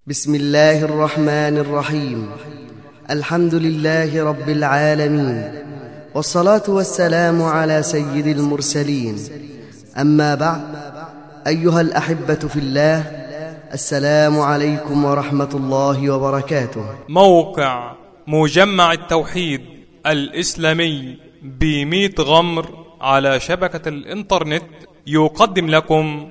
بسم الله الرحمن الرحيم الحمد لله رب العالمين والصلاة والسلام على سيد المرسلين أما بعد أيها الأحبة في الله السلام عليكم ورحمة الله وبركاته موقع مجمع التوحيد الإسلامي بميت غمر على شبكة الإنترنت يقدم لكم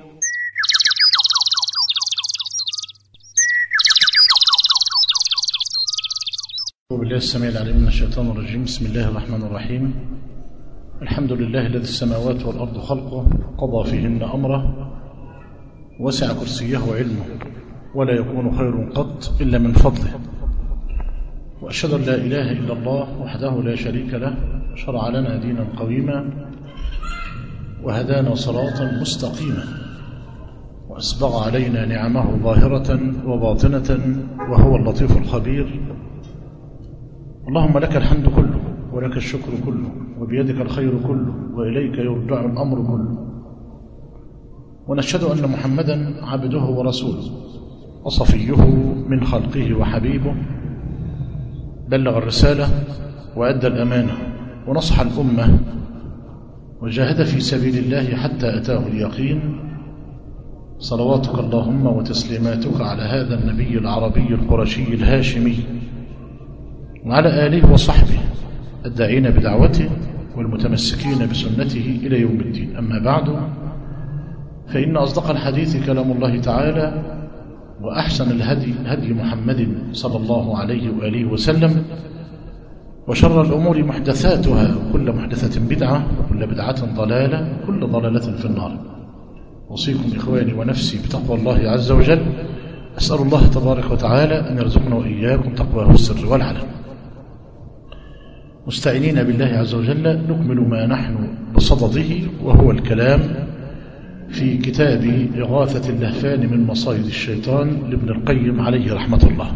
أعوذ بالله السميع العليم من الشيطان الرجيم بسم الله الرحمن الرحيم الحمد لله الذي السماوات والأرض خلقه قضى فيهن أمره وسع كرسيه علمه ولا يكون خير قط إلا من فضله وأشهد أن لا إله إلا الله وحده لا شريك له شرع لنا دينا قويما وهدانا صراطا مستقيما وأسبغ علينا نعمه ظاهرة وباطنة وهو اللطيف الخبير اللهم لك الحمد كله ولك الشكر كله وبيدك الخير كله وإليك يرجع الأمر كله ونشهد أن محمدا عبده ورسوله وصفيه من خلقه وحبيبه بلغ الرسالة وأدى الأمانة ونصح الأمة وجاهد في سبيل الله حتى أتاه اليقين صلواتك اللهم وتسليماتك على هذا النبي العربي القرشي الهاشمي وعلى آله وصحبه الداعين بدعوته والمتمسكين بسنته إلى يوم الدين أما بعد فإن أصدق الحديث كلام الله تعالى وأحسن الهدي هدي محمد صلى الله عليه وآله وسلم وشر الأمور محدثاتها وكل محدثة بدعة وكل بدعة ضلالة وكل ضلالة في النار أوصيكم إخواني ونفسي بتقوى الله عز وجل أسأل الله تبارك وتعالى أن يرزقنا وإياكم تقواه السر والعلم مستعينين بالله عز وجل نكمل ما نحن بصدده وهو الكلام في كتاب إغاثة اللهفان من مصايد الشيطان لابن القيم عليه رحمة الله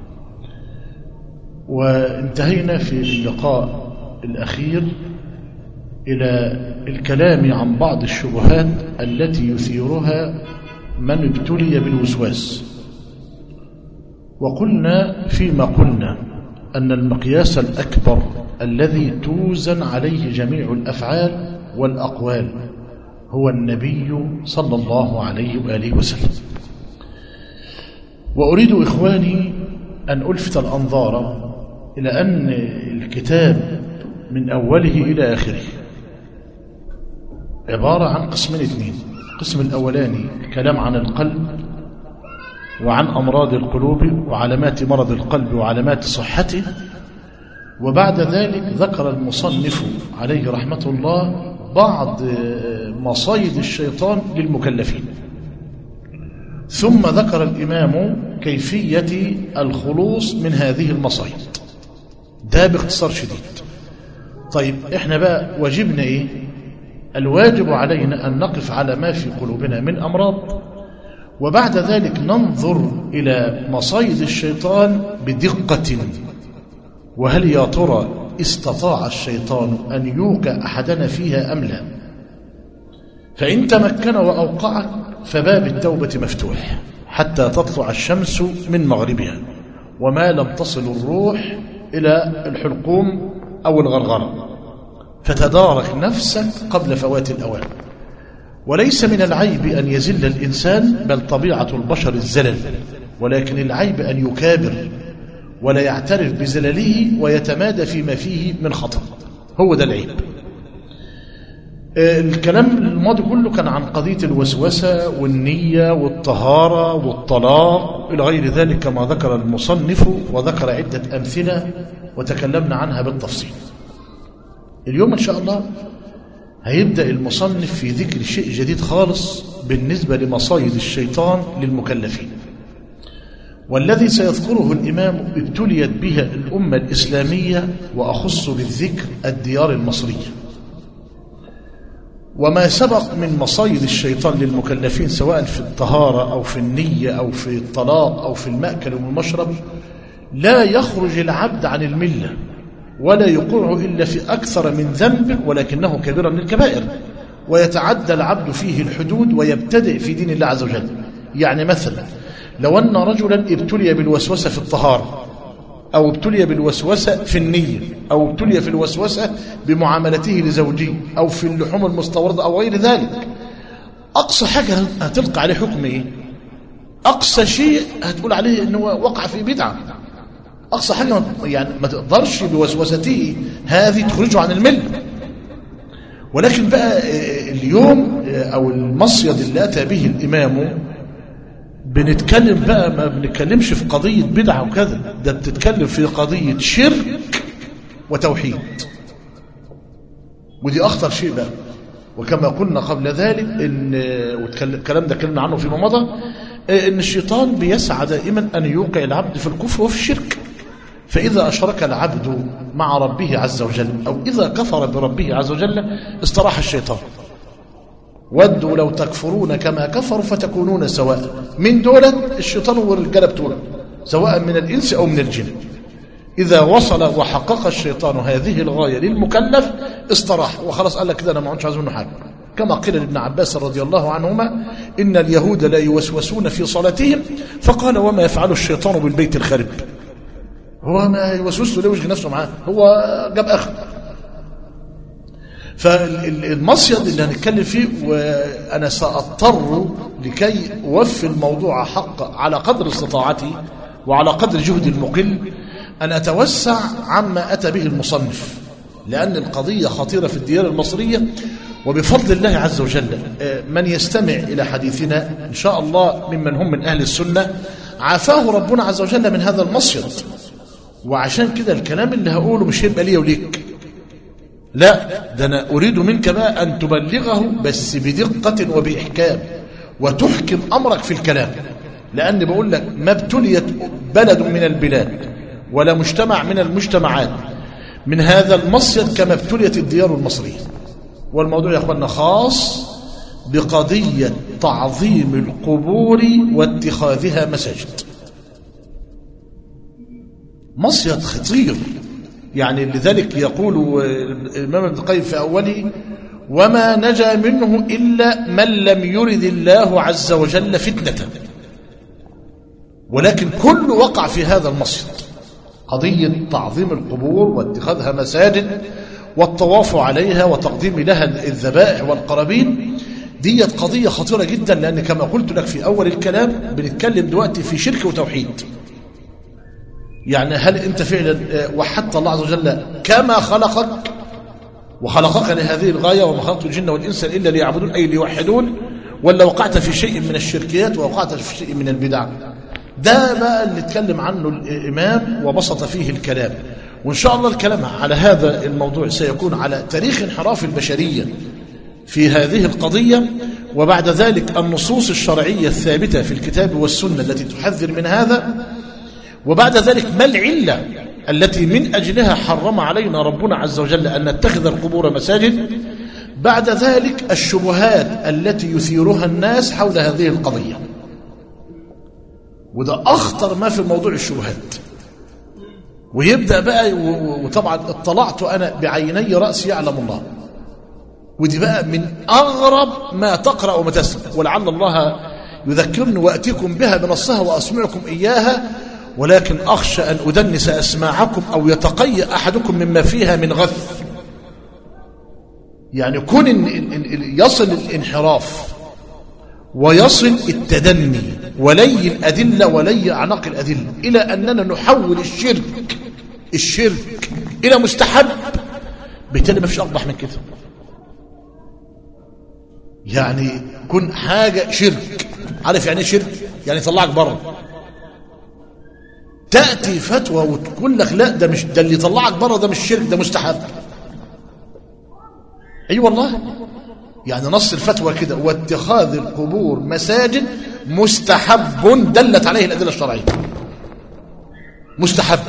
وانتهينا في اللقاء الأخير إلى الكلام عن بعض الشبهات التي يثيرها من ابتلي بالوسواس وقلنا فيما قلنا أن المقياس الأكبر الذي توزن عليه جميع الأفعال والأقوال هو النبي صلى الله عليه وآله وسلم وأريد إخواني أن ألفت الأنظار إلى أن الكتاب من أوله إلى آخره عبارة عن قسمين اثنين القسم الأولاني كلام عن القلب وعن أمراض القلوب وعلامات مرض القلب وعلامات صحته وبعد ذلك ذكر المصنف عليه رحمة الله بعض مصايد الشيطان للمكلفين ثم ذكر الإمام كيفية الخلوص من هذه المصايد ده باختصار شديد طيب احنا بقى واجبنا ايه الواجب علينا أن نقف على ما في قلوبنا من أمراض وبعد ذلك ننظر إلى مصايد الشيطان بدقة وهل يا ترى استطاع الشيطان أن يوقع أحدنا فيها أم لا فإن تمكن وأوقعك فباب التوبة مفتوح حتى تطلع الشمس من مغربها وما لم تصل الروح إلى الحلقوم أو الغرغرة فتدارك نفسك قبل فوات الأوان وليس من العيب أن يزل الإنسان بل طبيعة البشر الزلل ولكن العيب أن يكابر ولا يعترف بزلله ويتمادى فيما فيه من خطأ هو ده العيب الكلام الماضي كله كان عن قضية الوسوسة والنية والطهارة والطلاق إلى غير ذلك كما ذكر المصنف وذكر عدة أمثلة وتكلمنا عنها بالتفصيل اليوم إن شاء الله هيبدأ المصنف في ذكر شيء جديد خالص بالنسبة لمصايد الشيطان للمكلفين والذي سيذكره الإمام ابتليت بها الأمة الإسلامية وأخص بالذكر الديار المصرية وما سبق من مصايد الشيطان للمكلفين سواء في الطهارة أو في النية أو في الطلاق أو في المأكل والمشرب لا يخرج العبد عن الملة ولا يقع إلا في أكثر من ذنب ولكنه كبيرا من الكبائر ويتعدى العبد فيه الحدود ويبتدئ في دين الله عز وجل يعني مثلا لو أن رجلا ابتلي بالوسوسة في الطهارة أو ابتلي بالوسوسة في النية أو ابتلي في الوسوسة بمعاملته لزوجه أو في اللحوم المستوردة أو غير ذلك أقصى حاجة هتلقى عليه حكم إيه أقصى شيء هتقول عليه أنه وقع في بدعة أقصى حاجة يعني ما تقدرش بوسوسته هذه تخرجه عن الملة ولكن بقى اليوم أو المصيد اللي أتى به الإمام بنتكلم بقى ما بنتكلمش في قضية بدعة وكذا ده بتتكلم في قضية شرك وتوحيد ودي أخطر شيء بقى وكما قلنا قبل ذلك إن والكلام ده كلمنا عنه فيما مضى إن الشيطان بيسعى دائما أن يوقع العبد في الكفر وفي الشرك فإذا أشرك العبد مع ربه عز وجل أو إذا كفر بربه عز وجل استراح الشيطان ودوا لو تكفرون كما كفروا فتكونون سواء من دولة الشيطان والرجالة بتوع سواء من الإنس أو من الجن إذا وصل وحقق الشيطان هذه الغاية للمكلف استراح وخلاص قال لك كده أنا ما عادش عايز منه حاجة كما قيل لابن عباس رضي الله عنهما إن اليهود لا يوسوسون في صلاتهم فقال وما يفعل الشيطان بالبيت الخرب هو ما يوسوس له يشغل نفسه معاه هو جاب اخر فالمصيد اللي هنتكلم فيه وانا ساضطر لكي اوفي الموضوع حق على قدر استطاعتي وعلى قدر جهدي المقل ان اتوسع عما اتى به المصنف لان القضيه خطيره في الديار المصريه وبفضل الله عز وجل من يستمع الى حديثنا ان شاء الله ممن هم من اهل السنه عافاه ربنا عز وجل من هذا المصيد وعشان كده الكلام اللي هقوله مش هيبقى ليا وليك لا ده انا اريد منك بقى ان تبلغه بس بدقة وبإحكام وتحكم امرك في الكلام لان بقول لك ما ابتليت بلد من البلاد ولا مجتمع من المجتمعات من هذا المصيد كما ابتليت الديار المصرية والموضوع يا اخوانا خاص بقضية تعظيم القبور واتخاذها مساجد مصيد خطير يعني لذلك يقول الإمام ابن القيم في أوله وما نجا منه إلا من لم يرد الله عز وجل فتنة ولكن كل وقع في هذا المصيد قضية تعظيم القبور واتخاذها مساجد والطواف عليها وتقديم لها الذبائح والقرابين ديت قضية خطيرة جدا لأن كما قلت لك في أول الكلام بنتكلم دلوقتي في شرك وتوحيد يعني هل أنت فعلا وحدت الله عز وجل كما خلقك وخلقك لهذه الغاية وما خلقت الجن والإنس إلا ليعبدون أي ليوحدون ولا وقعت في شيء من الشركيات ووقعت في شيء من البدع ده بقى اللي اتكلم عنه الإمام وبسط فيه الكلام وإن شاء الله الكلام على هذا الموضوع سيكون على تاريخ انحراف البشرية في هذه القضية وبعد ذلك النصوص الشرعية الثابتة في الكتاب والسنة التي تحذر من هذا وبعد ذلك ما العلة التي من أجلها حرم علينا ربنا عز وجل أن نتخذ القبور مساجد بعد ذلك الشبهات التي يثيرها الناس حول هذه القضية وده أخطر ما في موضوع الشبهات ويبدأ بقى وطبعا اطلعت أنا بعيني رأسي يعلم الله ودي بقى من أغرب ما تقرأ وما تسمع ولعل الله يذكرني وأتيكم بها بنصها وأسمعكم إياها ولكن أخشى أن أدنس أسماعكم أو يتقي أحدكم مما فيها من غث يعني كون إن إن يصل الانحراف ويصل التدني ولي الأدلة ولي أعناق الأدلة إلى أننا نحول الشرك الشرك إلى مستحب بالتالي ما فيش أقبح من كده يعني كن حاجة شرك عارف يعني شرك يعني يطلعك بره تأتي فتوى وتقول لك لا ده مش ده اللي يطلعك بره ده مش شرك ده مستحب اي أيوة والله يعني نص الفتوى كده واتخاذ القبور مساجد مستحب دلت عليه الأدلة الشرعية مستحب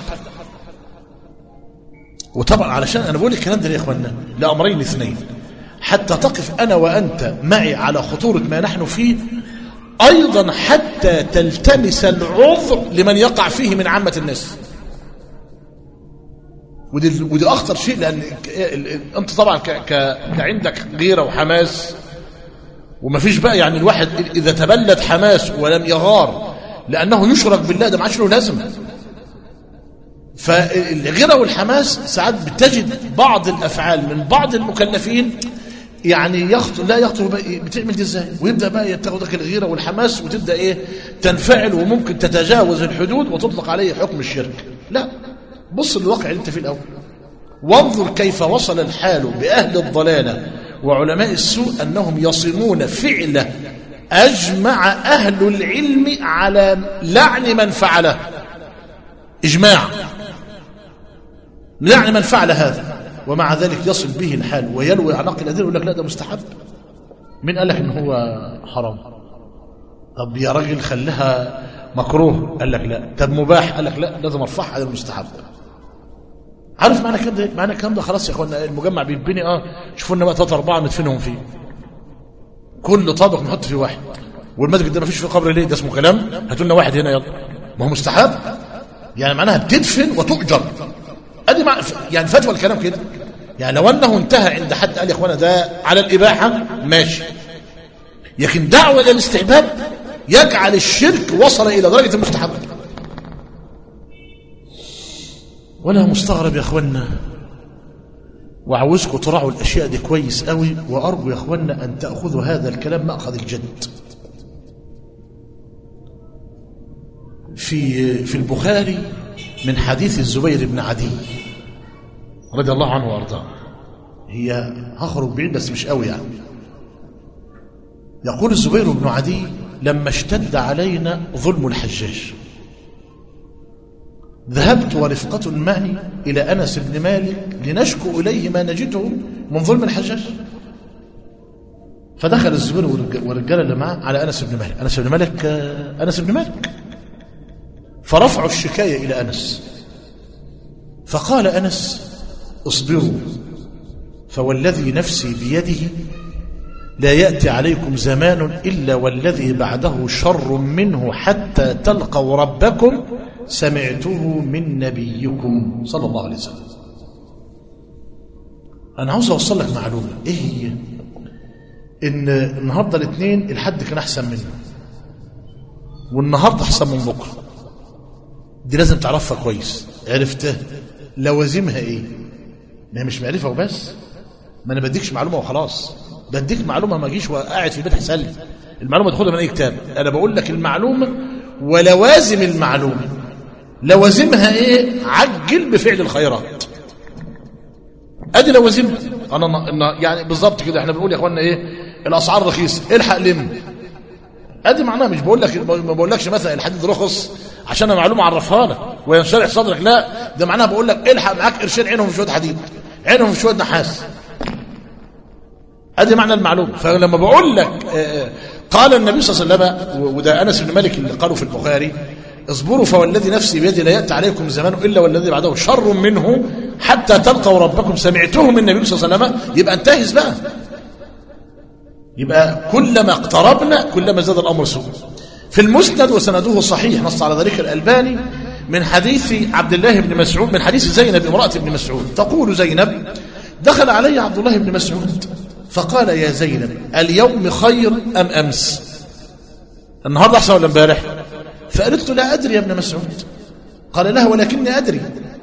وطبعا علشان أنا بقول الكلام ده يا إخواننا لأمرين اثنين حتى تقف أنا وأنت معي على خطورة ما نحن فيه أيضا حتى تلتمس العذر لمن يقع فيه من عامة الناس ودي, ودي أخطر شيء لأن أنت طبعا ك... ك... كعندك غيرة وحماس وما فيش بقى يعني الواحد إذا تبلد حماس ولم يغار لأنه يشرك بالله ده ما عادش له لازمة فالغيرة والحماس ساعات بتجد بعض الأفعال من بعض المكلفين يعني يخطر لا يخطر بتعمل دي ازاي ويبدا بقى تاخدك الغيره والحماس وتبدا ايه تنفعل وممكن تتجاوز الحدود وتطلق عليه حكم الشرك لا بص للواقع اللي انت فيه الاول وانظر كيف وصل الحال باهل الضلاله وعلماء السوء انهم يصمون فعله اجمع اهل العلم على لعن من فعله اجماع لعن من فعل هذا ومع ذلك يصل به الحال ويلوي اعناق الادله يقول لك لا ده مستحب مين قال لك ان هو حرام طب يا راجل خليها مكروه قال لك لا طب مباح قال لك لا لازم ارفعها على المستحب عارف معنى كده معنى الكلام ده خلاص يا اخوانا المجمع بيتبني اه شوفوا لنا بقى ثلاثه اربعه ندفنهم فيه كل طابق نحط فيه واحد والمسجد ده ما فيش فيه قبر ليه ده اسمه كلام هاتوا لنا واحد هنا يلا ما هو مستحب يعني معناها بتدفن وتؤجر ادي مع يعني فتوى الكلام كده يعني لو انه انتهى عند حد قال يا اخوانا ده على الاباحه ماشي لكن دعوه الى الاستحباب يجعل الشرك وصل الى درجه المستحب وانا مستغرب يا اخوانا وعاوزكم تراعوا الاشياء دي كويس قوي وارجو يا اخوانا ان تاخذوا هذا الكلام ماخذ الجد في في البخاري من حديث الزبير بن عدي رضي الله عنه وارضاه هي هخرج بعيد بس مش قوي يعني يقول الزبير بن عدي لما اشتد علينا ظلم الحجاج ذهبت ورفقة معي إلى أنس بن مالك لنشكو إليه ما نجده من ظلم الحجاج فدخل الزبير والرجال اللي معه على أنس بن مالك أنس بن مالك أنس بن مالك فرفعوا الشكاية إلى أنس فقال أنس اصبروا فوالذي نفسي بيده لا يأتي عليكم زمان إلا والذي بعده شر منه حتى تلقوا ربكم سمعته من نبيكم صلى الله عليه وسلم أنا عاوز أوصل لك معلومة إيه هي إن النهاردة الاثنين الحد كان أحسن منه والنهاردة أحسن من بكرة دي لازم تعرفها كويس عرفتها لوازمها إيه ما هي مش معرفة وبس ما أنا بديكش معلومة وخلاص بديك معلومة ما اجيش وقاعد في البيت احسن لي المعلومة تاخدها من أي كتاب أنا بقول لك المعلومة ولوازم المعلومة لوازمها إيه عجل بفعل الخيرات ادي لوازمها انا يعني بالظبط كده احنا بنقول يا اخوانا ايه الاسعار رخيصه الحق لم ادي معناها مش بقول لك ما بقولكش مثلا الحديد رخص عشان انا معلومه اعرفها لك وينشرح صدرك لا ده معناها بقول لك الحق معاك قرشين عينهم في شويه حديد عينهم في شويه نحاس ادي معنى المعلومه فلما بقول لك قال النبي صلى الله عليه وسلم وده انس بن مالك اللي قاله في البخاري اصبروا فوالذي نفسي بيدي لا ياتي عليكم زمان الا والذي بعده شر منه حتى تلقوا ربكم سمعته من النبي صلى الله عليه وسلم يبقى انتهز بقى يبقى كلما اقتربنا كلما زاد الامر سوء في المسند وسنده صحيح نص على ذلك الالباني من حديث عبد الله بن مسعود من حديث زينب امراه ابن مسعود تقول زينب دخل علي عبد الله بن مسعود فقال يا زينب اليوم خير ام امس النهارده احسن ولا امبارح فقالت له لا ادري يا ابن مسعود قال لها ولكني ادري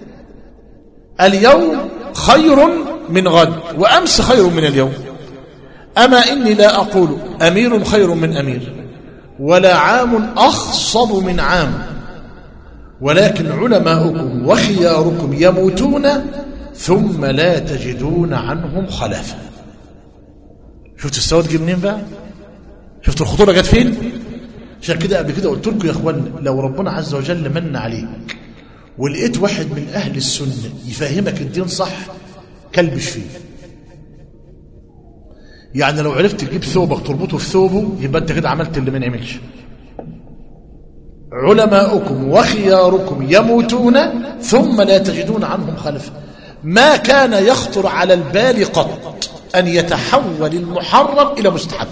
اليوم خير من غد وامس خير من اليوم اما اني لا اقول امير خير من امير ولا عام اخصب من عام ولكن علماؤكم وخياركم يموتون ثم لا تجدون عنهم خلافا شفت السواد جه منين بقى شفت الخطوره جت فين عشان كده قبل كده قلت لكم يا اخوان لو ربنا عز وجل من عليك ولقيت واحد من اهل السنه يفهمك الدين صح كلبش فيه يعني لو عرفت تجيب ثوبك تربطه في ثوبه يبقى انت كده عملت اللي ما نعملش علماؤكم وخياركم يموتون ثم لا تجدون عنهم خلفا ما كان يخطر على البال قط أن يتحول المحرم إلى مستحب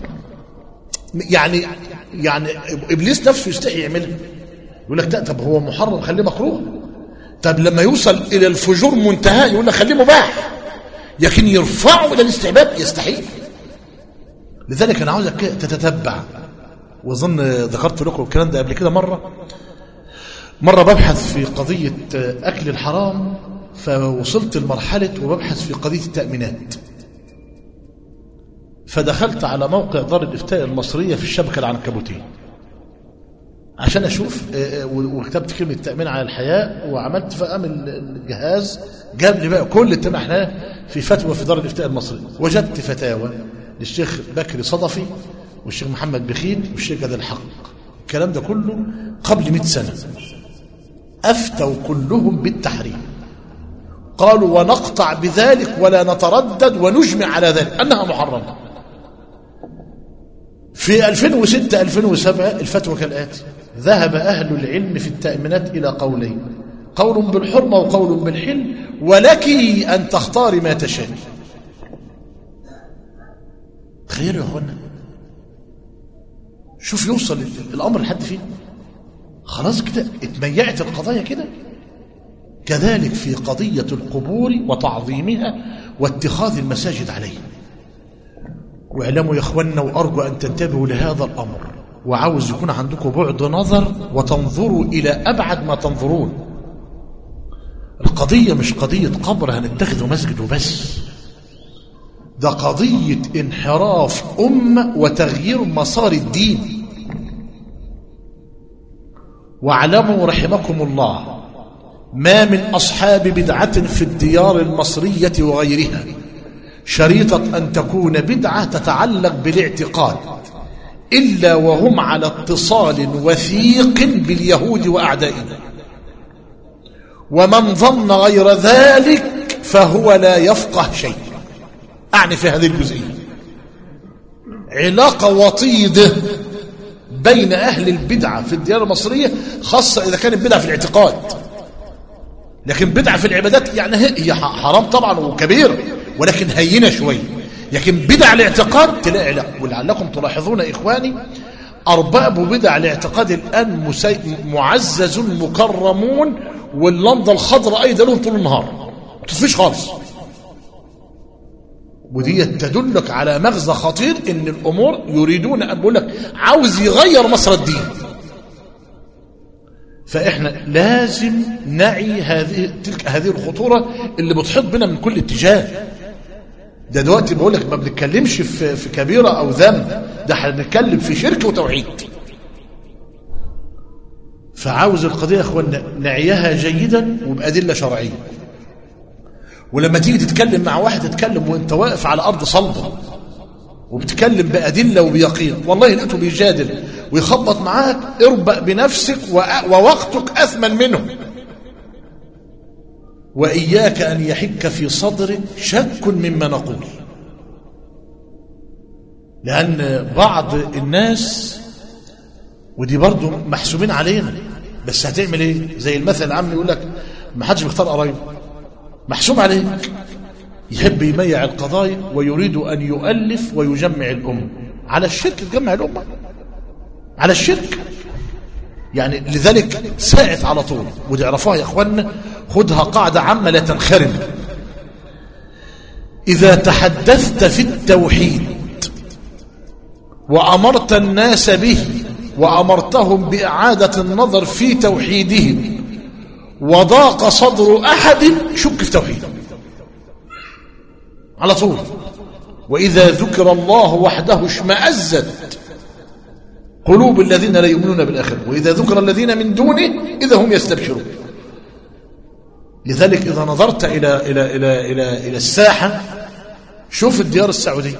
يعني يعني إبليس نفسه يستحي يعملها يقول لك طب هو محرم خليه مكروه طب لما يوصل إلى الفجور منتهى يقول لك خليه مباح لكن يرفعه إلى الاستحباب يستحيل لذلك أنا عاوزك تتتبع وظن ذكرت لكم الكلام ده قبل كده مرة مرة ببحث في قضية أكل الحرام فوصلت لمرحلة وببحث في قضية التأمينات فدخلت على موقع دار الإفتاء المصرية في الشبكة العنكبوتية عشان أشوف وكتبت كلمة تأمين على الحياة وعملت فقام الجهاز جاب لي بقى كل التأمين على الحياة في فتوى في دار الإفتاء المصرية وجدت فتاوى للشيخ بكري صدفي والشيخ محمد بخيت والشيخ جاد الحق الكلام ده كله قبل 100 سنة أفتوا كلهم بالتحريم قالوا ونقطع بذلك ولا نتردد ونجمع على ذلك أنها محرمة في 2006 2007 الفتوى كالآتي ذهب أهل العلم في التأمينات إلى قولين قول بالحرمة وقول بالحل ولك أن تختار ما تشاء خير يا أخوانا شوف يوصل الأمر لحد فين خلاص كده اتميعت القضايا كده كذلك في قضية القبور وتعظيمها واتخاذ المساجد عليها واعلموا يا اخوانا وارجو ان تنتبهوا لهذا الامر وعاوز يكون عندكم بعد نظر وتنظروا الى ابعد ما تنظرون القضيه مش قضيه قبر هنتخذه مسجد وبس ده قضيه انحراف امه وتغيير مسار الدين واعلموا رحمكم الله ما من اصحاب بدعه في الديار المصريه وغيرها شريطة أن تكون بدعة تتعلق بالاعتقاد إلا وهم على اتصال وثيق باليهود وأعدائنا ومن ظن غير ذلك فهو لا يفقه شيء أعني في هذه الجزئية علاقة وطيدة بين أهل البدعة في الديار المصرية خاصة إذا كانت بدعة في الاعتقاد لكن بدعة في العبادات يعني هي حرام طبعا وكبيرة ولكن هينة شوية لكن بدع الاعتقاد تلاقي لا ولعلكم تلاحظون إخواني أرباب بدع الاعتقاد الآن مسي... معزز مكرمون واللمضة الخضراء أيضا لهم طول النهار ما تطفيش خالص ودي تدلك على مغزى خطير ان الامور يريدون ان بقول لك عاوز يغير مسار الدين فاحنا لازم نعي هذه تلك هذه الخطوره اللي بتحيط بنا من كل اتجاه ده دلوقتي بقول لك ما بنتكلمش في في كبيره او ذنب ده احنا بنتكلم في شرك وتوحيد فعاوز القضيه يا اخوانا نعيها جيدا وبادله شرعيه ولما تيجي تتكلم مع واحد تتكلم وانت واقف على ارض صلبه وبتكلم بادله وبيقين والله لقيته بيجادل ويخبط معاك اربأ بنفسك ووقتك اثمن منه وإياك أن يحك في صدرك شك مما نقول لأن بعض الناس ودي برضو محسوبين علينا بس هتعمل ايه زي المثل العام يقول لك ما حدش بيختار قرايبه محسوب عليك يحب يميع القضايا ويريد أن يؤلف ويجمع الأمة على الشرك تجمع الأمة على الشرك يعني لذلك ساعت على طول ودي عرفوها يا اخوانا خدها قاعدة عامة لا تنخرم إذا تحدثت في التوحيد وأمرت الناس به وأمرتهم بإعادة النظر في توحيدهم وضاق صدر أحد شك في توحيده على طول وإذا ذكر الله وحده اشمأزت قلوب الذين لا يؤمنون بالآخرة وإذا ذكر الذين من دونه إذا هم يستبشرون لذلك إذا نظرت إلى, إلى, إلى, إلى, إلى الساحة شوف الديار السعودية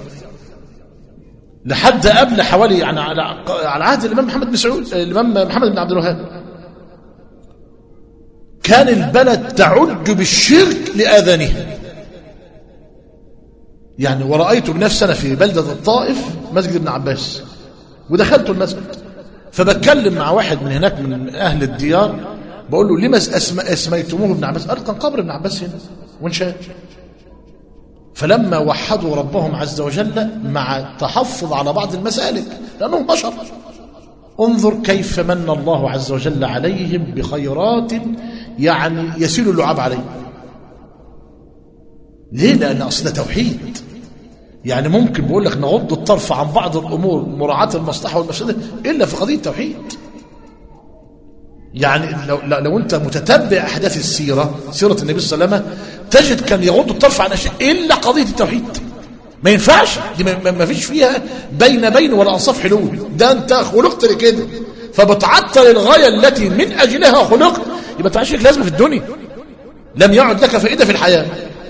لحد قبل حوالي يعني على على عهد الإمام محمد بن سعود الإمام محمد بن عبد الوهاب كان البلد تعج بالشرك لآذانها يعني ورأيت بنفسي أنا في بلدة الطائف مسجد ابن عباس ودخلت المسجد فبتكلم مع واحد من هناك من أهل الديار بقول له لما اسميتموه ابن عباس قال كان قبر ابن عباس هنا وانشاد فلما وحدوا ربهم عز وجل مع التحفظ على بعض المسالك لأنهم بشر انظر كيف من الله عز وجل عليهم بخيرات يعني يسيل اللعاب عليه ليه لأن أصل توحيد يعني ممكن بقول لك نغض الطرف عن بعض الامور مراعاه المصلحه والمفسده الا في قضيه التوحيد يعني لو, لو, لو انت متتبع احداث السيره سيره النبي صلى الله عليه وسلم تجد كان يغض الطرف عن اشياء الا قضيه التوحيد ما ينفعش دي ما ما فيش فيها بين بين ولا انصاف حلول ده انت خلقت لكده فبتعطل الغايه التي من اجلها خلقت يبقى تعيش لك لازمه في الدنيا لم يعد لك فائده في الحياه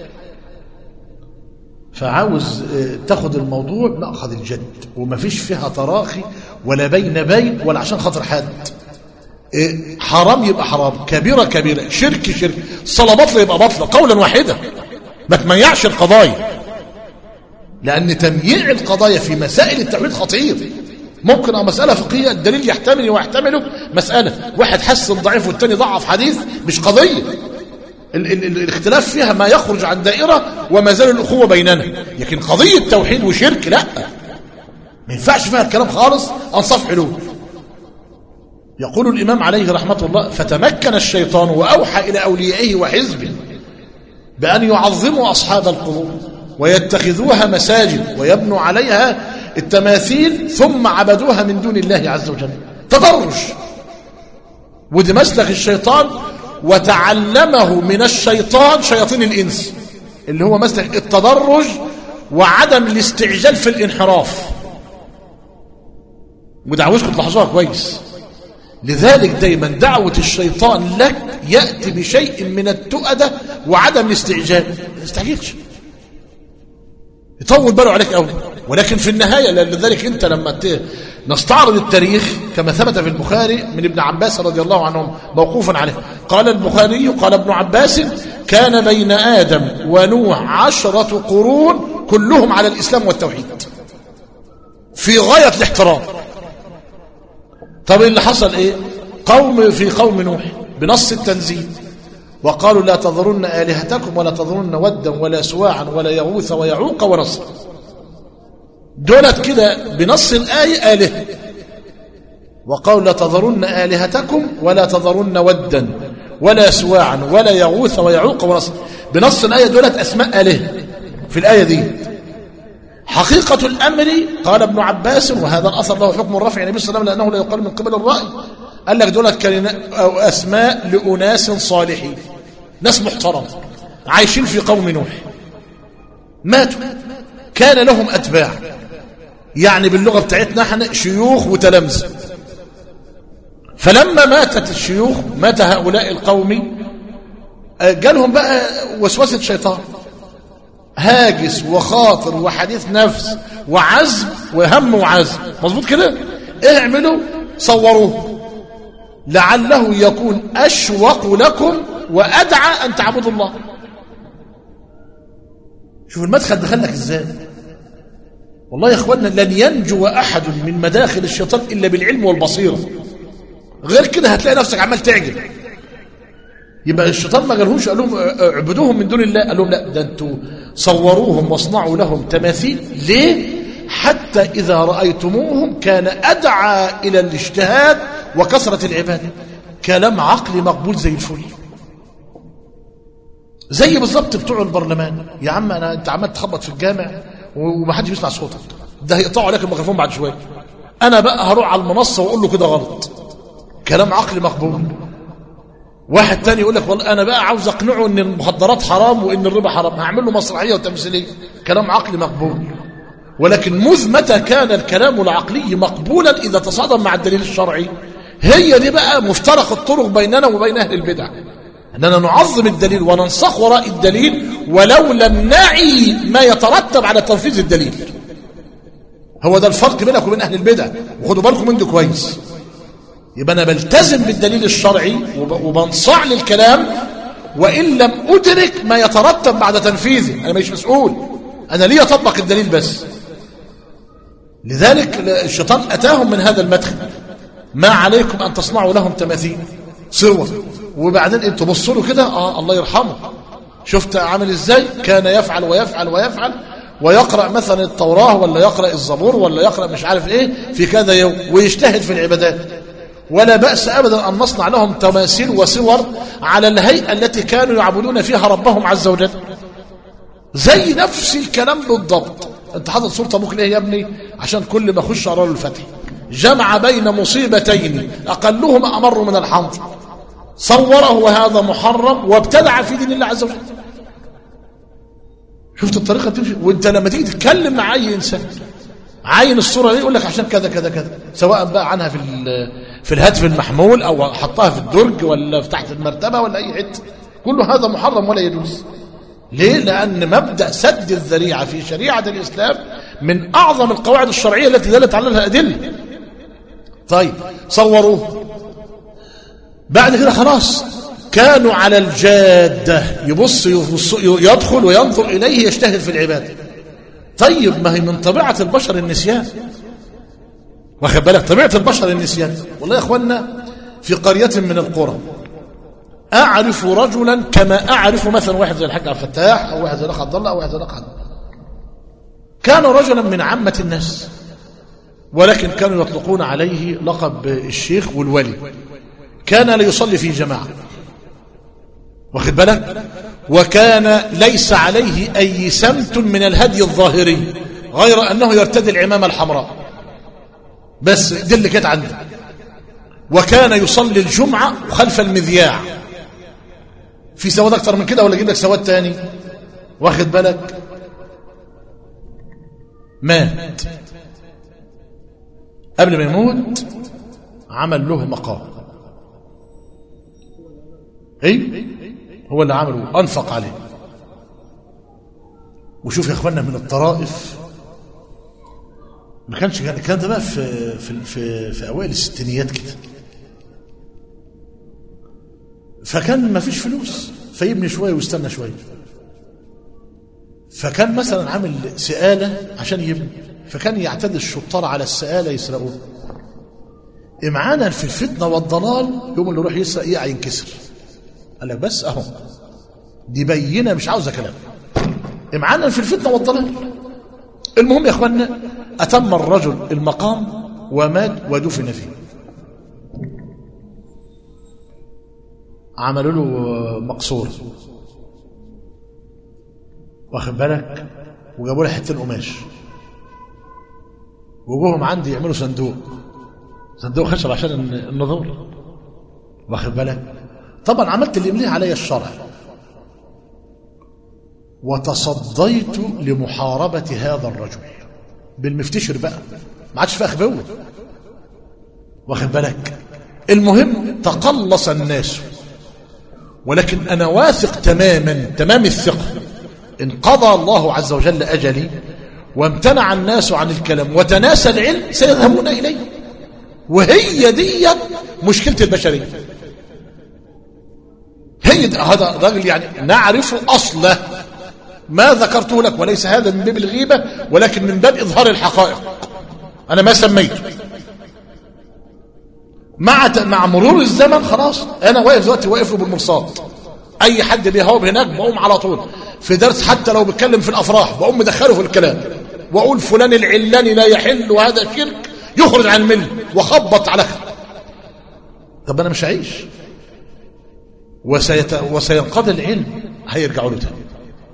فعاوز آه، تاخد الموضوع مأخذ الجد وما فيش فيها تراخي ولا بين بين ولا عشان خاطر حد إيه، حرام يبقى حرام كبيرة كبيرة شرك شرك صلاة بطلة يبقى بطلة قولا واحدا ما تميعش القضايا لأن تمييع القضايا في مسائل التوحيد خطير ممكن أو مسألة فقهية الدليل يحتمل ويحتمله مسألة واحد حسن ضعيف والتاني ضعف حديث مش قضية ال ال ال الاختلاف فيها ما يخرج عن دائرة وما زال الأخوة بيننا لكن قضية توحيد وشرك لا ما ينفعش فيها الكلام خالص أنصاف حلول يقول الإمام عليه رحمة الله فتمكن الشيطان وأوحى إلى أوليائه وحزبه بأن يعظموا أصحاب القبور ويتخذوها مساجد ويبنوا عليها التماثيل ثم عبدوها من دون الله عز وجل تدرج ودي مسلك الشيطان وتعلمه من الشيطان شياطين الإنس اللي هو مسلك التدرج وعدم الاستعجال في الانحراف ودعوزكم تلاحظوها كويس لذلك دايما دعوة الشيطان لك يأتي بشيء من التؤدة وعدم الاستعجال ما تستعجلش يطول باله عليك قوي ولكن في النهاية لذلك انت لما ت... نستعرض التاريخ كما ثبت في البخاري من ابن عباس رضي الله عنهم موقوفا عليه قال البخاري قال ابن عباس كان بين آدم ونوح عشرة قرون كلهم على الإسلام والتوحيد في غاية الاحترام طب اللي حصل ايه قوم في قوم نوح بنص التنزيل وقالوا لا تذرن آلهتكم ولا تذرن ودا ولا سواعا ولا يغوث ويعوق ونصر دولت كده بنص الآية آلهة وقالوا لا تذرن آلهتكم ولا تذرن ودا ولا سواعا ولا يغوث ويعوق ونصر بنص الآية دولت أسماء آلهة في الآية دي حقيقة الأمر قال ابن عباس وهذا الأثر له حكم الرفع النبي صلى الله عليه وسلم لأنه لا يقال من قبل الرأي قال لك دولت كلمات أو أسماء لأناس صالحين ناس محترم عايشين في قوم نوح ماتوا كان لهم أتباع يعني باللغة بتاعتنا احنا شيوخ وتلامذة فلما ماتت الشيوخ مات هؤلاء القوم جالهم بقى وسوسة شيطان هاجس وخاطر وحديث نفس وعزم وهم وعزم مظبوط كده اعملوا صوروه لعله يكون أشوق لكم وأدعى أن تعبدوا الله شوف المدخل دخلك ازاي والله يا اخوانا لن ينجو أحد من مداخل الشيطان إلا بالعلم والبصيرة غير كده هتلاقي نفسك عمال تعجل يبقى الشيطان ما قالهمش قال لهم اعبدوهم من دون الله قال لهم لا ده انتوا صوروهم واصنعوا لهم تماثيل ليه حتى إذا رأيتموهم كان أدعى إلى الاجتهاد وكثرة العبادة كلام عقلي مقبول زي الفل زي بالظبط بتوع البرلمان يا عم أنا أنت عمال تخبط في الجامع ومحدش بيسمع صوتك ده هيقطعوا عليك الميكروفون بعد شوية أنا بقى هروح على المنصة وأقول له كده غلط كلام عقلي مقبول واحد تاني يقول لك والله انا بقى عاوز اقنعه ان المخدرات حرام وان الربا حرام هعمل له مسرحيه وتمثيليه كلام عقلي مقبول ولكن مذ متى كان الكلام العقلي مقبولا اذا تصادم مع الدليل الشرعي هي دي بقى مفترق الطرق بيننا وبين اهل البدع اننا نعظم الدليل وننسخ وراء الدليل ولو لم نعي ما يترتب على تنفيذ الدليل هو ده الفرق بينك وبين اهل البدع وخدوا بالكم من ده كويس يبقى أنا بلتزم بالدليل الشرعي وبنصع للكلام وإن لم أدرك ما يترتب بعد تنفيذه أنا مش مسؤول أنا لي أطبق الدليل بس لذلك الشيطان أتاهم من هذا المدخل ما عليكم أن تصنعوا لهم تماثيل صور وبعدين انتوا بصوا له كده اه الله يرحمه شفت عامل ازاي كان يفعل ويفعل ويفعل ويقرأ مثلا التوراة ولا يقرأ الزبور ولا يقرأ مش عارف ايه في كذا يوم ويجتهد في العبادات ولا بأس أبدا أن نصنع لهم تماثيل وصور على الهيئة التي كانوا يعبدون فيها ربهم عز وجل زي نفس الكلام بالضبط انت حاطط صورة ابوك ليه يا ابني عشان كل ما اخش اقرا له الفتح جمع بين مصيبتين اقلهما امر من الحنظ صوره وهذا محرم وابتدع في دين الله عز وجل شفت الطريقه تمشي وانت لما تيجي تتكلم مع اي انسان عين الصوره دي يقول لك عشان كذا كذا كذا سواء بقى عنها في في الهاتف المحمول او حطها في الدرج ولا في تحت المرتبه ولا اي حته كل هذا محرم ولا يجوز ليه لان مبدا سد الذريعه في شريعه الاسلام من اعظم القواعد الشرعيه التي دلت عليها الادله طيب صوروه بعد كده خلاص كانوا على الجاده يبص, يبص يدخل وينظر اليه يجتهد في العباده طيب ما هي من طبيعه البشر النسيان واخد بالك طبيعه البشر النسيان والله يا اخوانا في قريه من القرى اعرف رجلا كما اعرف مثلا واحد زي الحاج عبد الفتاح او واحد زي الاخ عبد الله او واحد زي الاخ كان رجلا من عامه الناس ولكن كانوا يطلقون عليه لقب الشيخ والولي كان لا يصلي في جماعه واخد بالك وكان ليس عليه اي سمت من الهدي الظاهري غير انه يرتدي العمامه الحمراء بس دي اللي كانت عنده وكان يصلي الجمعه خلف المذياع في سواد اكتر من كده ولا اجيب لك سواد تاني واخد بالك مات قبل ما يموت عمل له مقام اي هو اللي عمله انفق عليه وشوف يا اخوانا من الطرائف ما كانش كان ده بقى في في في, في اوائل الستينيات كده فكان ما فيش فلوس فيبني شويه ويستنى شويه فكان مثلا عامل سآلة عشان يبني فكان يعتدي الشطار على السآلة يسرقوه إمعانا في الفتنة والضلال يوم اللي يروح يسرق يقع ينكسر قال لك بس أهو دي بينة مش عاوزة كلام إمعانا في الفتنة والضلال المهم يا أخوانا أتم الرجل المقام ومات ودفن فيه عملوا له مقصور واخد بالك وجابوا له حتتين قماش وجوهم عندي يعملوا صندوق صندوق خشب عشان النذور واخد بالك طبعا عملت اللي يمليه علي الشرع وتصديت لمحاربة هذا الرجل بالمفتشر بقى ما عادش فيها خبوة واخد بالك المهم تقلص الناس ولكن أنا واثق تماما تمام الثقة إن قضى الله عز وجل أجلي وامتنع الناس عن الكلام وتناسى العلم سيذهبون إليه وهي دي مشكلة البشرية هي هذا الراجل يعني نعرف أصله ما ذكرته لك وليس هذا من باب الغيبة ولكن من باب إظهار الحقائق أنا ما سميته مع مع مرور الزمن خلاص أنا واقف دلوقتي واقف له بالمرصاد أي حد بيهوب هناك بقوم على طول في درس حتى لو بيتكلم في الأفراح بقوم مدخله في الكلام وأقول فلان العلاني لا يحل وهذا شرك يخرج عن المل وخبط على طب أنا مش هعيش وسيت... وسينقضي العلم هيرجعوا له تاني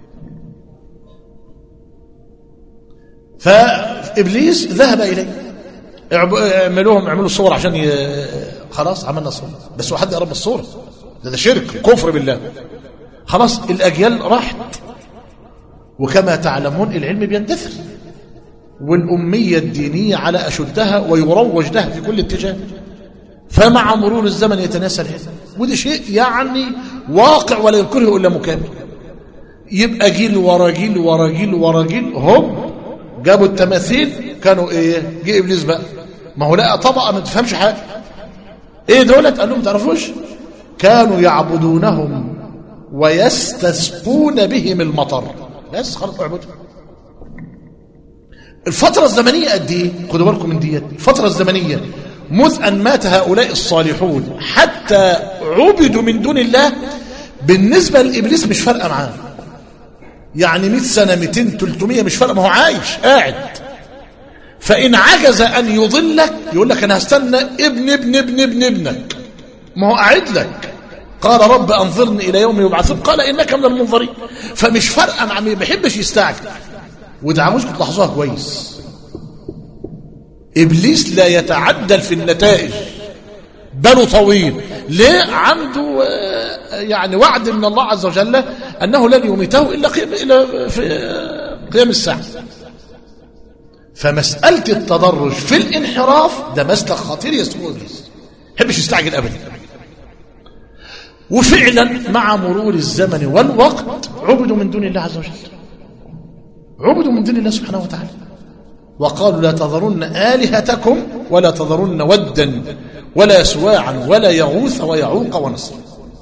فابليس ذهب اليه اعملوهم اعملوا الصور عشان ي... خلاص عملنا صور بس هو حد قرب الصوره ده, ده شرك كفر بالله خلاص الاجيال راحت وكما تعلمون العلم بيندثر والاميه الدينيه على اشدها ويروج لها في كل اتجاه فمع مرور الزمن يتناسى العلم وده شيء يعني واقع ولا ينكره الا مكابر يبقى جيل ورا جيل ورا جيل ورا جيل هم جابوا التماثيل كانوا ايه جه ابليس بقى ما هو لقى طبقه ما تفهمش حاجه ايه دولت قال لهم تعرفوش كانوا يعبدونهم ويستسقون بهم المطر بس خلاص اعبدوا الفترة الزمنية قد ايه خدوا بالكم من ديت الفترة الزمنية مذ أن مات هؤلاء الصالحون حتى عبدوا من دون الله بالنسبة لإبليس مش فارقة معاه يعني 100 سنة 200 300 مش فارقة ما هو عايش قاعد فإن عجز أن يضلك يقول لك أنا هستنى ابن ابن ابن ابن ابنك ما هو قاعد لك قال رب أنظرني إلى يوم يبعثون قال إنك من المنظرين فمش فارقة مع ما بيحبش يستعجل وده عاوزكم تلاحظوها كويس ابليس لا يتعدل في النتائج باله طويل ليه عنده آه، يعني وعد من الله عز وجل انه لن يميته الا قيام الا في آه، قيام الساعه فمساله التدرج في الانحراف ده مسلك خطير يسوء ابليس يحبش يستعجل ابدا وفعلا مع مرور الزمن والوقت عبدوا من دون الله عز وجل عبدوا من دون الله سبحانه وتعالى وقالوا لا تذرن آلهتكم ولا تذرن ودا ولا سواعا ولا يغوث ويعوق ونصر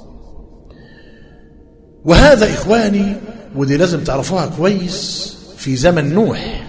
وهذا إخواني ودي لازم تعرفوها كويس في زمن نوح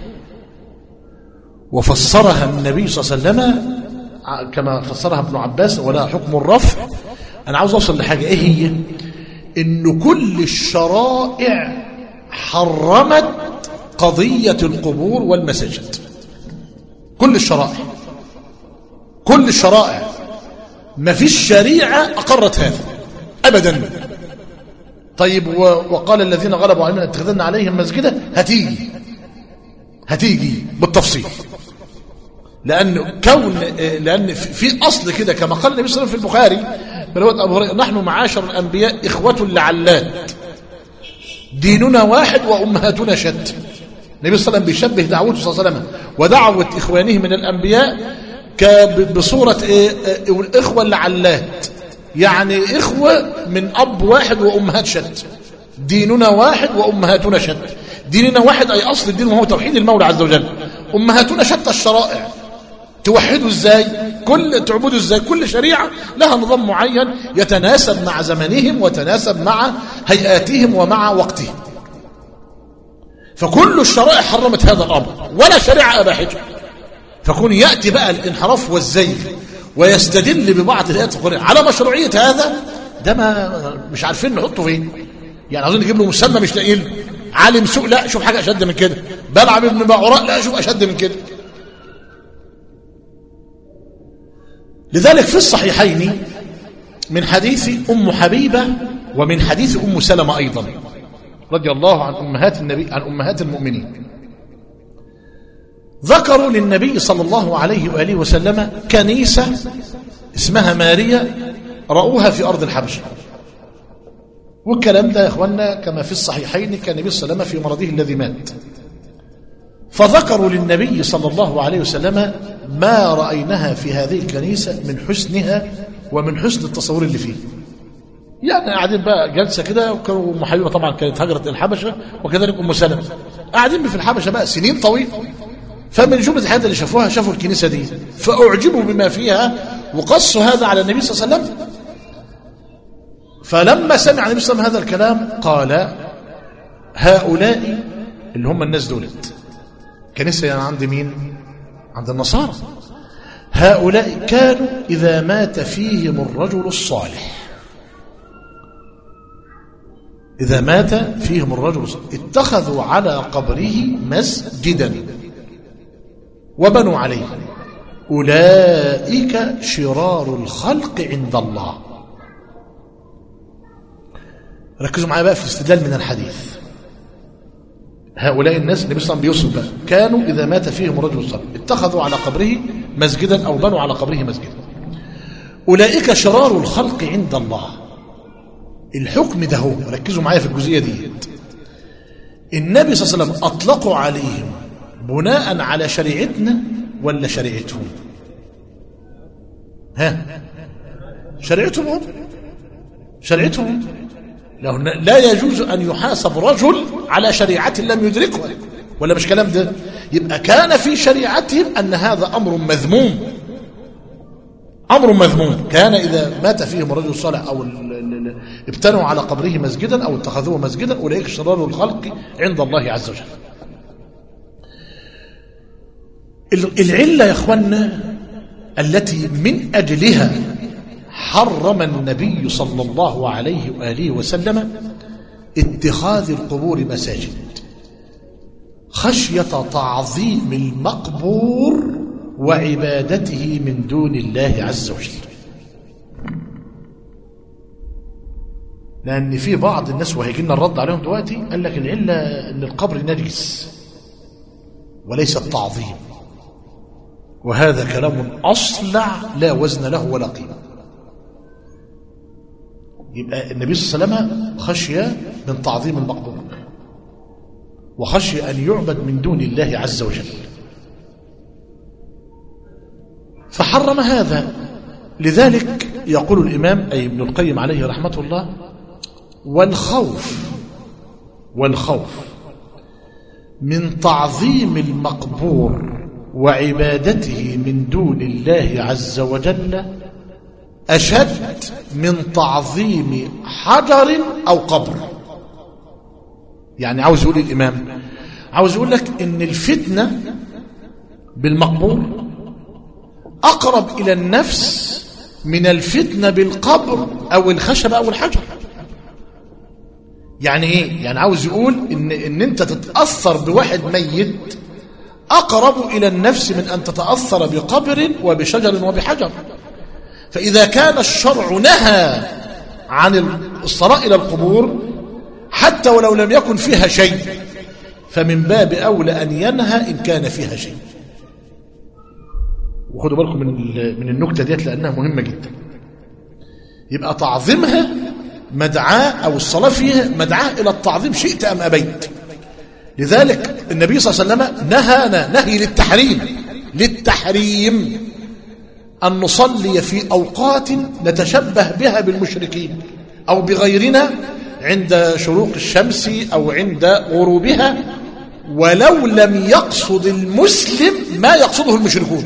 وفسرها النبي صلى الله عليه وسلم كما فسرها ابن عباس ولا حكم الرفع أنا عاوز أوصل لحاجة إيه هي إن كل الشرائع حرمت قضية القبور والمساجد كل الشرائع كل الشرائع ما فيش شريعة أقرت هذا أبدا طيب و- وقال الذين غلبوا علينا اتخذنا عليهم مسجدا هتيجي هتيجي بالتفصيل لأن كون لأن في في أصل كده كما قال النبي صلى الله عليه وسلم في البخاري برواية أبو هريرة نحن معاشر الأنبياء إخوة لعلات ديننا واحد وأمهاتنا شتى النبي صلى الله عليه وسلم بيشبه دعوته صلى الله عليه وسلم ودعوة إخوانه من الأنبياء ك- بصورة إيه؟ إيه؟ الإخوة اللعلات يعني إخوة من أب واحد وأمهات شتى ديننا واحد وأمهاتنا شتى ديننا واحد أي أصل الدين وهو توحيد المولى عز وجل أمهاتنا شتى الشرائع توحدوا ازاي كل تعبدوا ازاي كل شريعة لها نظام معين يتناسب مع زمنهم وتناسب مع هيئاتهم ومع وقتهم فكل الشرائع حرمت هذا الأمر ولا شريعة أباحته فكون يأتي بقى الانحراف والزيغ ويستدل ببعض الآيات القرآن على مشروعية هذا ده ما مش عارفين نحطه فين يعني عاوزين نجيب له مسمى مش لاقيين له. عالم سوء لا شوف حاجة أشد من كده بلعب ابن باعوراء لا شوف أشد من كده لذلك في الصحيحين من حديث أم حبيبة ومن حديث أم سلمة أيضا رضي الله عن أمهات النبي عن أمهات المؤمنين ذكروا للنبي صلى الله عليه وآله وسلم كنيسة اسمها ماريا رأوها في أرض الحبشة والكلام ده يا إخوانا كما في الصحيحين كان النبي صلى الله عليه وسلم في مرضه الذي مات فذكروا للنبي صلى الله عليه وسلم ما رأيناها في هذه الكنيسة من حسنها ومن حسن التصور اللي فيه يعني قاعدين بقى جلسة كده وكانوا أم حبيبة طبعا كانت هجرت الحبشة وكذلك أم سلمة قاعدين في الحبشة بقى سنين طويلة فمن جملة الحاجات اللي شافوها شافوا الكنيسة دي فأعجبوا بما فيها وقصوا هذا على النبي صلى الله عليه وسلم فلما سمع النبي صلى الله عليه وسلم هذا الكلام قال هؤلاء اللي هم الناس دولت كنيسة يعني عند مين عند النصارى هؤلاء كانوا إذا مات فيهم الرجل الصالح إذا مات فيهم الرجل الصالح اتخذوا على قبره مسجدا وبنوا عليه أولئك شرار الخلق عند الله ركزوا معايا بقى في الاستدلال من الحديث هؤلاء الناس النبي صلى الله عليه وسلم بيوصف بقى كانوا إذا مات فيهم الرجل الصالح اتخذوا على قبره مسجدا أو بنوا على قبره مسجدا أولئك شرار الخلق عند الله الحكم ده هو ركزوا معايا في الجزئية دي النبي صلى الله عليه وسلم أطلقوا عليهم بناء على شريعتنا ولا شريعتهم ها شريعتهم هم شريعتهم هم لأن لا يجوز أن يحاسب رجل على شريعة لم يدركها ولا مش كلام ده يبقى كان في شريعتهم أن هذا أمر مذموم أمر مذموم كان إذا مات فيهم الرجل الصالح أو ال- ال- ال- ابتنوا على قبره مسجدا أو اتخذوه مسجدا أولئك شرار الخلق عند الله عز وجل ال- العلة يا أخوانا التي من أجلها حرم النبي صلى الله عليه وآله وسلم اتخاذ القبور مساجد خشية تعظيم المقبور وعبادته من دون الله عز وجل لأن في بعض الناس وهيجي لنا الرد عليهم دلوقتي قال لك العلة أن القبر نجس وليس التعظيم وهذا كلام أصلع لا وزن له ولا قيمة يبقى النبي صلى الله عليه وسلم خشي من تعظيم المقبور وخشي أن يعبد من دون الله عز وجل فحرم هذا لذلك يقول الإمام أي ابن القيم عليه رحمة الله والخوف والخوف من تعظيم المقبور وعبادته من دون الله عز وجل أشد من تعظيم حجر أو قبر يعني عاوز يقول الإمام عاوز يقول لك إن الفتنة بالمقبور أقرب إلى النفس من الفتنة بالقبر أو الخشب أو الحجر يعني إيه؟ يعني عاوز يقول إن, إن أنت تتأثر بواحد ميت أقرب إلى النفس من أن تتأثر بقبر وبشجر وبحجر فإذا كان الشرع نهى عن الصلاة إلى القبور حتى ولو لم يكن فيها شيء فمن باب أولى أن ينهى إن كان فيها شيء وخدوا بالكم من من النكتة ديت لأنها مهمة جدا يبقى تعظيمها مدعاة أو الصلاة فيها مدعاة إلى التعظيم شئت أم أبيت لذلك النبي صلى الله عليه وسلم نهانا نهي للتحريم للتحريم أن نصلي في أوقات نتشبه بها بالمشركين أو بغيرنا عند شروق الشمس أو عند غروبها ولو لم يقصد المسلم ما يقصده المشركون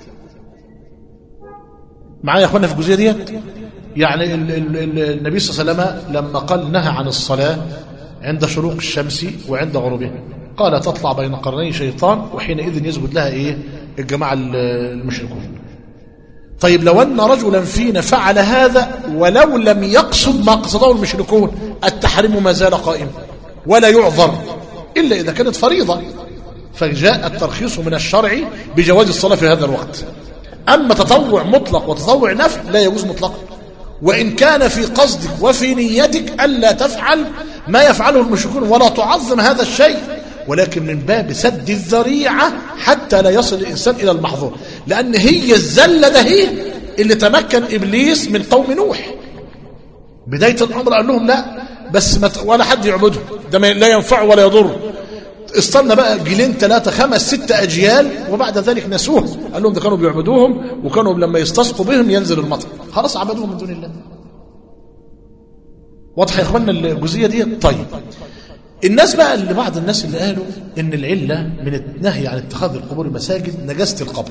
معايا يا اخوانا في الجزئيه ديت يعني ال ال ال النبي صلى الله عليه وسلم لما قال نهى عن الصلاه عند شروق الشمس وعند غروبها قال تطلع بين قرني شيطان وحينئذ يسجد لها ايه الجماعه المشركون طيب لو ان رجلا فينا فعل هذا ولو لم يقصد ما قصده المشركون التحريم ما زال قائما ولا يعذر الا اذا كانت فريضه فجاء الترخيص من الشرع بجواز الصلاه في هذا الوقت أما تطوع مطلق وتطوع نفل لا يجوز مطلقا وإن كان في قصدك وفي نيتك ألا تفعل ما يفعله المشركون ولا تعظم هذا الشيء ولكن من باب سد الذريعة حتى لا يصل الإنسان إلى المحظور لأن هي الزلة ده هي اللي تمكن إبليس من قوم نوح بداية الأمر قال لهم لا بس ما ولا حد يعبده ده لا ينفع ولا يضر استنى بقى جيلين ثلاثة خمس ست أجيال وبعد ذلك نسوه قال لهم ده كانوا بيعبدوهم وكانوا لما يستسقوا بهم ينزل المطر خلاص عبدوهم من دون الله واضح يا اخوانا الجزئيه دي طيب الناس بقى اللي بعض الناس اللي قالوا ان العله من النهي عن اتخاذ القبور مساجد نجاسه القبر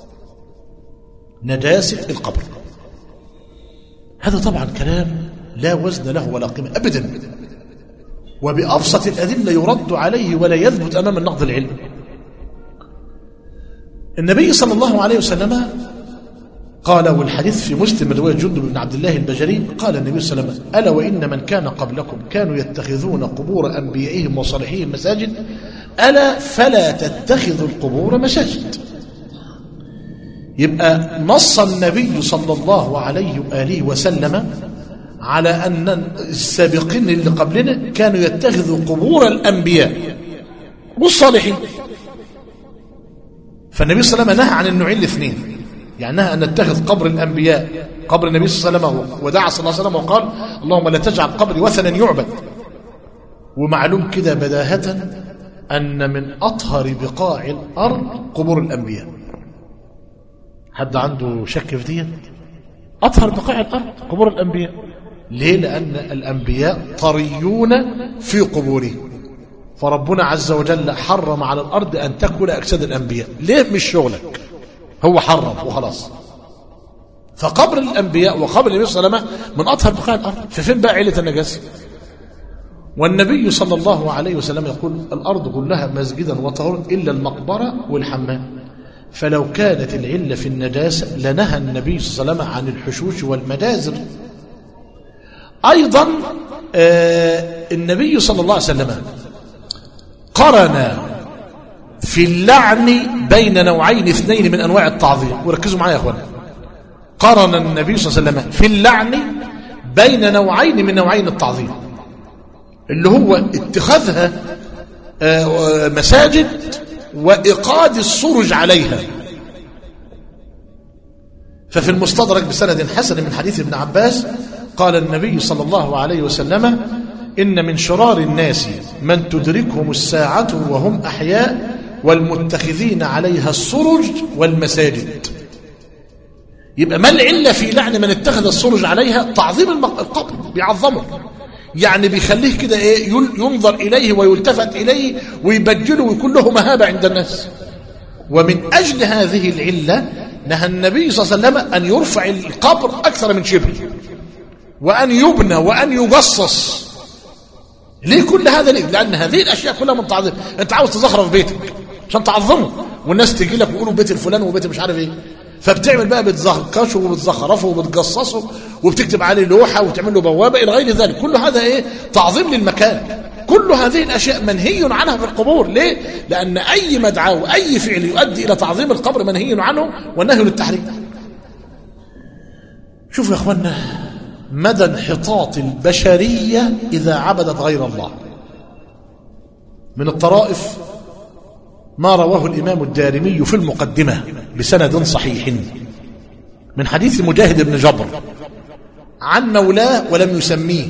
نجاسه القبر هذا طبعا كلام لا وزن له ولا قيمه ابدا وبأبسط الأدلة يرد عليه ولا يثبت أمام النقد العلمي النبي صلى الله عليه وسلم قال والحديث في مسلم من رواية جندب بن عبد الله البجري قال النبي صلى الله عليه وسلم ألا وإن من كان قبلكم كانوا يتخذون قبور أنبيائهم وصالحيهم مساجد ألا فلا تتخذوا القبور مساجد يبقى نص النبي صلى الله عليه وآله وسلم على أن السابقين اللي قبلنا كانوا يتخذوا قبور الأنبياء والصالحين فالنبي صلى الله عليه وسلم نهى عن النوعين الاثنين يعني نهى أن نتخذ قبر الأنبياء قبر النبي صلى الله عليه وسلم ودعا صلى الله عليه وسلم وقال اللهم لا تجعل قبري وثنا يعبد ومعلوم كده بداهة أن من أطهر بقاع الأرض قبور الأنبياء حد عنده شك في دي أطهر بقاع الأرض قبور الأنبياء ليه لأن الأنبياء طريون في قبورهم فربنا عز وجل حرم على الأرض أن تأكل أجساد الأنبياء ليه مش شغلك هو حرم وخلاص فقبر الأنبياء وقبر النبي صلى الله عليه وسلم من أطهر بقاع الأرض ففين بقى علة النجاسة والنبي صلى الله عليه وسلم يقول الأرض كلها مسجدا وطهورا إلا المقبرة والحمام فلو كانت العلة في النجاسة لنهى النبي صلى الله عليه وسلم عن الحشوش والمجازر أيضا آه النبي صلى الله عليه وسلم قرن في اللعن بين نوعين اثنين من أنواع التعظيم وركزوا معايا يا أخوانا قرن النبي صلى الله عليه وسلم في اللعن بين نوعين من نوعين التعظيم اللي هو اتخاذها آه مساجد وإيقاد السرج عليها ففي المستدرك بسند حسن من حديث ابن عباس قال النبي صلى الله عليه وسلم إن من شرار الناس من تدركهم الساعة وهم أحياء والمتخذين عليها السرج والمساجد يبقى ما العلة في لعن من اتخذ السرج عليها تعظيم المق- القبر بيعظمه يعني بيخليه كده ايه يل- ينظر إليه ويلتفت إليه ويبجله ويكون له مهابة عند الناس ومن أجل هذه العلة نهى النبي صلى الله عليه وسلم أن يرفع القبر أكثر من شبه وأن يبنى وأن يجصص ليه كل هذا ليه؟ لأن هذه الأشياء كلها من تعظيم أنت عاوز تزخرف بيتك عشان تعظمه والناس تجي لك ويقولوا بيت الفلان وبيت مش عارف ايه فبتعمل بقى بتزخرشه وبتزخرفه وبتجصصه وبتكتب عليه لوحة وتعمل له بوابة إلى غير ذلك كل هذا ايه تعظيم للمكان كل هذه الأشياء منهي عنها في القبور ليه؟ لأن أي مدعاة وأي فعل يؤدي إلى تعظيم القبر منهي عنه والنهي للتحريم شوفوا يا أخوانا مدى انحطاط البشرية إذا عبدت غير الله من الطرائف ما رواه الإمام الدارمي في المقدمة بسند صحيح من حديث مجاهد بن جبر عن مولاه ولم يسميه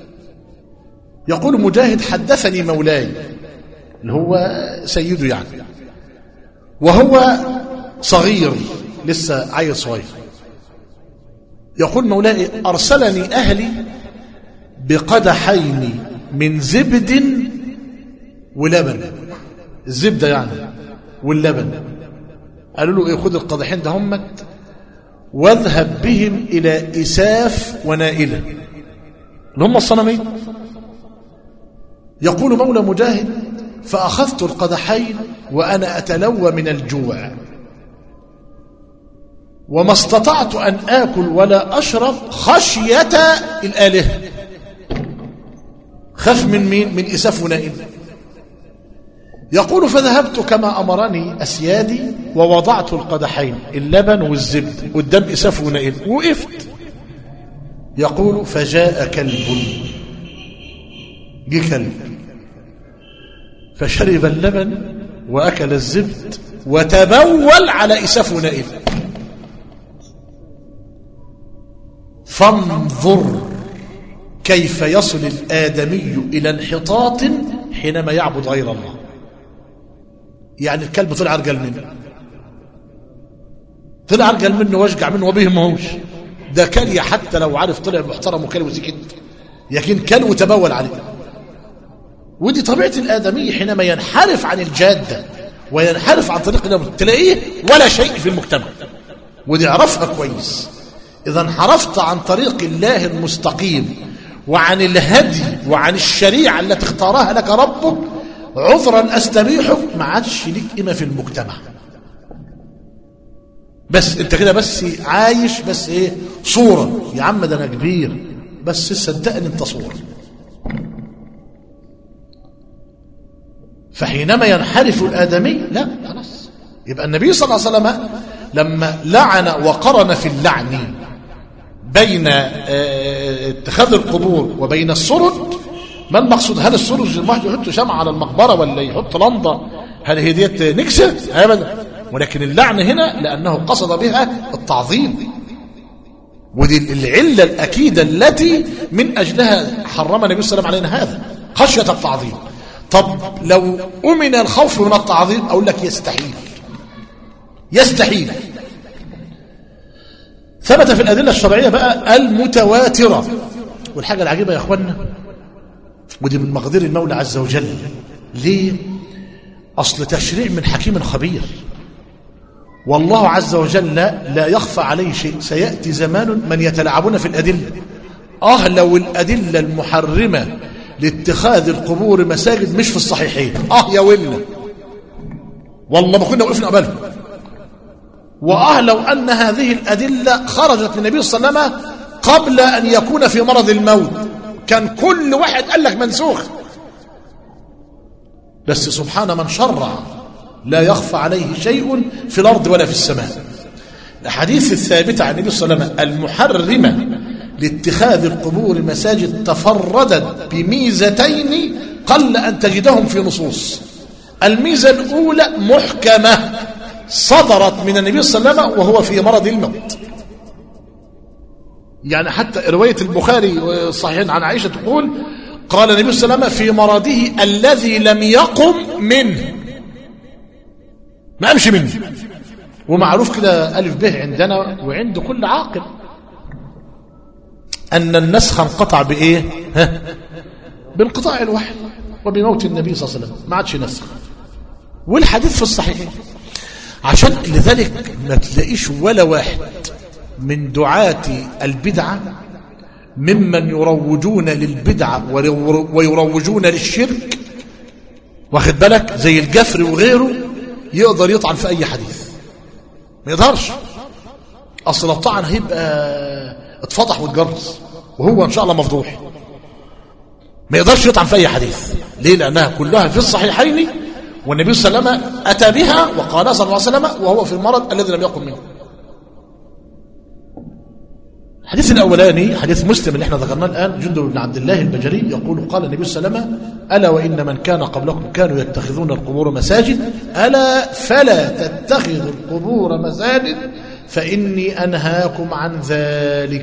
يقول مجاهد حدثني مولاي اللي هو سيده يعني وهو صغير لسه عيل صغير يقول مولاي أرسلني أهلي بقدحين من زبد ولبن الزبدة يعني واللبن قالوا له ايه خد القدحين ده همت واذهب بهم إلى إساف ونائلة اللي هم الصنمين يقول مولى مجاهد فأخذت القدحين وأنا أتلوى من الجوع وما استطعت أن آكل ولا أشرب خشية الآلهة خف من مين من إساف ونائل يقول فذهبت كما أمرني أسيادي ووضعت القدحين اللبن والزبد قدام إساف ونائل وقفت يقول فجاء كلب جه كلب فشرب اللبن وأكل الزبد وتبول على إساف ونائل فانظر كيف يصل الآدمي إلى انحطاط حينما يعبد غير الله يعني الكلب طلع أرجل منه طلع أرجل منه واشجع منه وبه ماهوش ده كان حتى لو عارف طلع محترم وكلب وسكت لكن كان وتبول عليه ودي طبيعة الآدمي حينما ينحرف عن الجادة وينحرف عن طريق الأمر تلاقيه ولا شيء في المجتمع ودي عرفها كويس إذا انحرفت عن طريق الله المستقيم وعن الهدي وعن الشريعة التي اختارها لك ربك عذرا أستبيحك ما عادش ليك قيمة في المجتمع بس انت كده بس عايش بس ايه صورة يا عم ده انا كبير بس صدقني انت صورة فحينما ينحرف الآدمي لا خلاص يبقى النبي صلى الله عليه وسلم لما لعن وقرن في اللعن بين اتخاذ القبور وبين السرج ما المقصود هل السرج الواحد يحط شمعة على المقبرة ولا يحط لمضة هل هي ديت نكسة ابدا ولكن اللعن هنا لأنه قصد بها التعظيم ودي العلة الأكيدة التي من أجلها حرم النبي صلى الله عليه وسلم علينا هذا خشية التعظيم طب لو أمن الخوف من التعظيم أقول لك يستحيل يستحيل ثبت في الأدلة الشرعية بقى المتواترة والحاجة العجيبة يا أخوانا ودي من مقدير المولى عز وجل ليه أصل تشريع من حكيم خبير والله عز وجل لا يخفى عليه شيء سيأتي زمان من يتلاعبون في الأدلة آه لو الأدلة المحرمة لاتخاذ القبور مساجد مش في الصحيحين آه يا ويلنا والله ما كنا وقفنا قبلهم وآه لو أن هذه الأدلة خرجت من النبي صلى الله عليه وسلم قبل أن يكون في مرض الموت كان كل واحد قال لك منسوخ بس سبحان من شرع لا يخفى عليه شيء في الأرض ولا في السماء الحديث الثابت عن النبي صلى الله عليه وسلم المحرمة لاتخاذ القبور مساجد تفردت بميزتين قل أن تجدهم في نصوص الميزة الأولى محكمة صدرت من النبي صلى الله عليه وسلم وهو في مرض الموت يعني حتى رواية البخاري والصحيحين عن عائشة تقول قال النبي صلى الله عليه وسلم في مرضه الذي لم يقم منه ما قامش منه ومعروف كده ألف به عندنا وعند كل عاقل أن النسخ انقطع بإيه ها؟ بانقطاع الوحي وبموت النبي صلى الله عليه وسلم ما عادش نسخ والحديث في الصحيحين عشان لذلك ما تلاقيش ولا واحد من دعاة البدعة ممن يروجون للبدعة ويروجون للشرك واخد بالك زي الجفر وغيره يقدر يطعن في أي حديث ما يقدرش أصل لو طعن هيبقى اتفضح واتجرس وهو إن شاء الله مفضوح ما يقدرش يطعن في أي حديث ليه لأنها كلها في الصحيحين والنبي صلى الله عليه وسلم أتى بها وقال صلى الله عليه وسلم وهو في المرض الذي لم يقم منه الحديث الأولاني حديث مسلم اللي احنا ذكرناه الآن جندب بن عبد الله البجري يقول قال النبي صلى الله عليه وسلم ألا وإن من كان قبلكم كانوا يتخذون القبور مساجد ألا فلا تتخذوا القبور مساجد فإني أنهاكم عن ذلك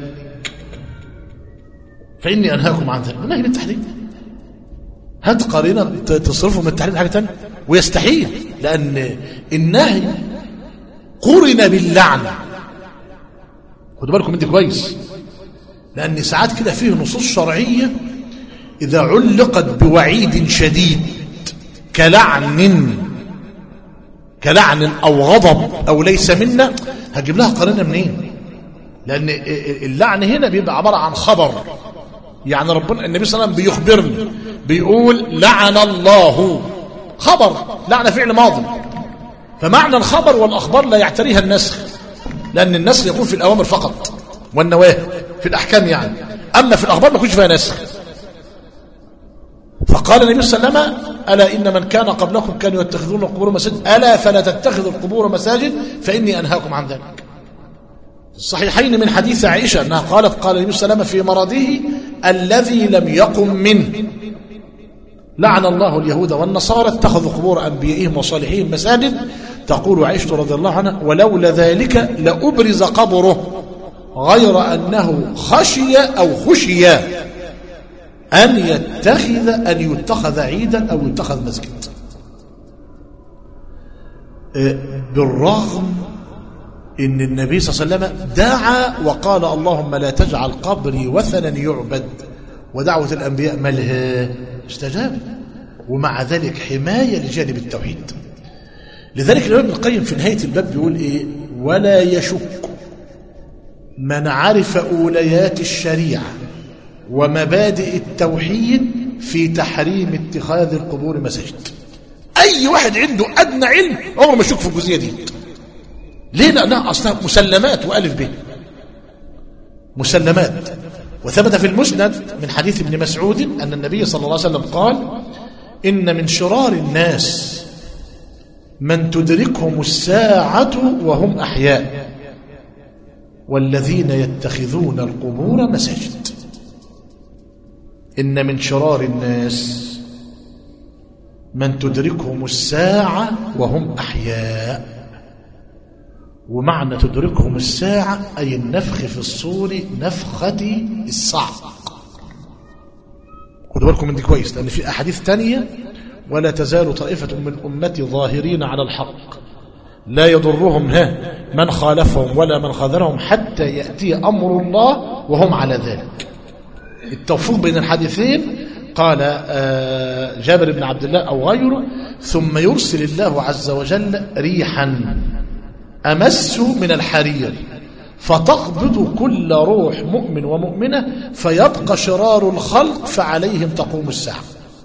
فإني أنهاكم عن ذلك نهي بالتحريم هات قرينة تصرفه من التحريم حاجة تانية ويستحيل لأن النهي قرن باللعنة خدوا بالكم انت كويس لأن ساعات كده فيه نصوص شرعية إذا علقت بوعيد شديد كلعن كلعن أو غضب أو ليس منا هجيب لها قرينة منين لأن اللعن هنا بيبقى عبارة عن خبر يعني ربنا النبي صلى الله عليه وسلم بيخبرني بيقول لعن الله خبر لعن فعل ماضي فمعنى الخبر والأخبار لا يعتريها النسخ لأن النسخ يكون في الأوامر فقط والنواهي في الأحكام يعني أما في الأخبار ما يكونش فيها نسخ فقال النبي صلى الله عليه وسلم ألا إن من كان قبلكم كانوا يتخذون القبور مساجد ألا فلا تتخذوا القبور مساجد فإني أنهاكم عن ذلك الصحيحين من حديث عائشة أنها قالت قال النبي صلى الله عليه وسلم في مرضه الذي لم يقم منه لعن الله اليهود والنصارى اتخذوا قبور أنبيائهم وصالحين مساجد تقول عائشة رضي الله عنها ولولا ذلك لأبرز قبره غير أنه خشي أو خشي أن يتخذ أن يتخذ عيدا أو يتخذ مسجد بالرغم إن النبي صلى الله عليه وسلم دعا وقال اللهم لا تجعل قبري وثنا يعبد ودعوة الأنبياء ملها استجاب ومع ذلك حماية لجانب التوحيد لذلك الإمام ابن القيم في نهاية الباب بيقول إيه ولا يشك من عرف أوليات الشريعة ومبادئ التوحيد في تحريم اتخاذ القبور مساجد أي واحد عنده أدنى علم عمره ما يشك في الجزئية دي ليه لأنها أصلا مسلمات وألف به مسلمات وثبت في المسند من حديث ابن مسعود أن النبي صلى الله عليه وسلم قال إن من شرار الناس من تدركهم الساعة وهم أحياء والذين يتخذون القبور مساجد إن من شرار الناس من تدركهم الساعة وهم أحياء ومعنى تدركهم الساعة أي النفخ في الصور نفخة الصعق خدوا بالكم من دي كويس لأن في أحاديث تانية ولا تزال طائفة من أمتي ظاهرين على الحق لا يضرهم ها من خالفهم ولا من خذلهم حتى يأتي أمر الله وهم على ذلك التوفيق بين الحديثين قال جابر بن عبد الله أو غيره ثم يرسل الله عز وجل ريحا أمس من الحرير فتقبض كل روح مؤمن ومؤمنة فيبقى شرار الخلق فعليهم تقوم الساعة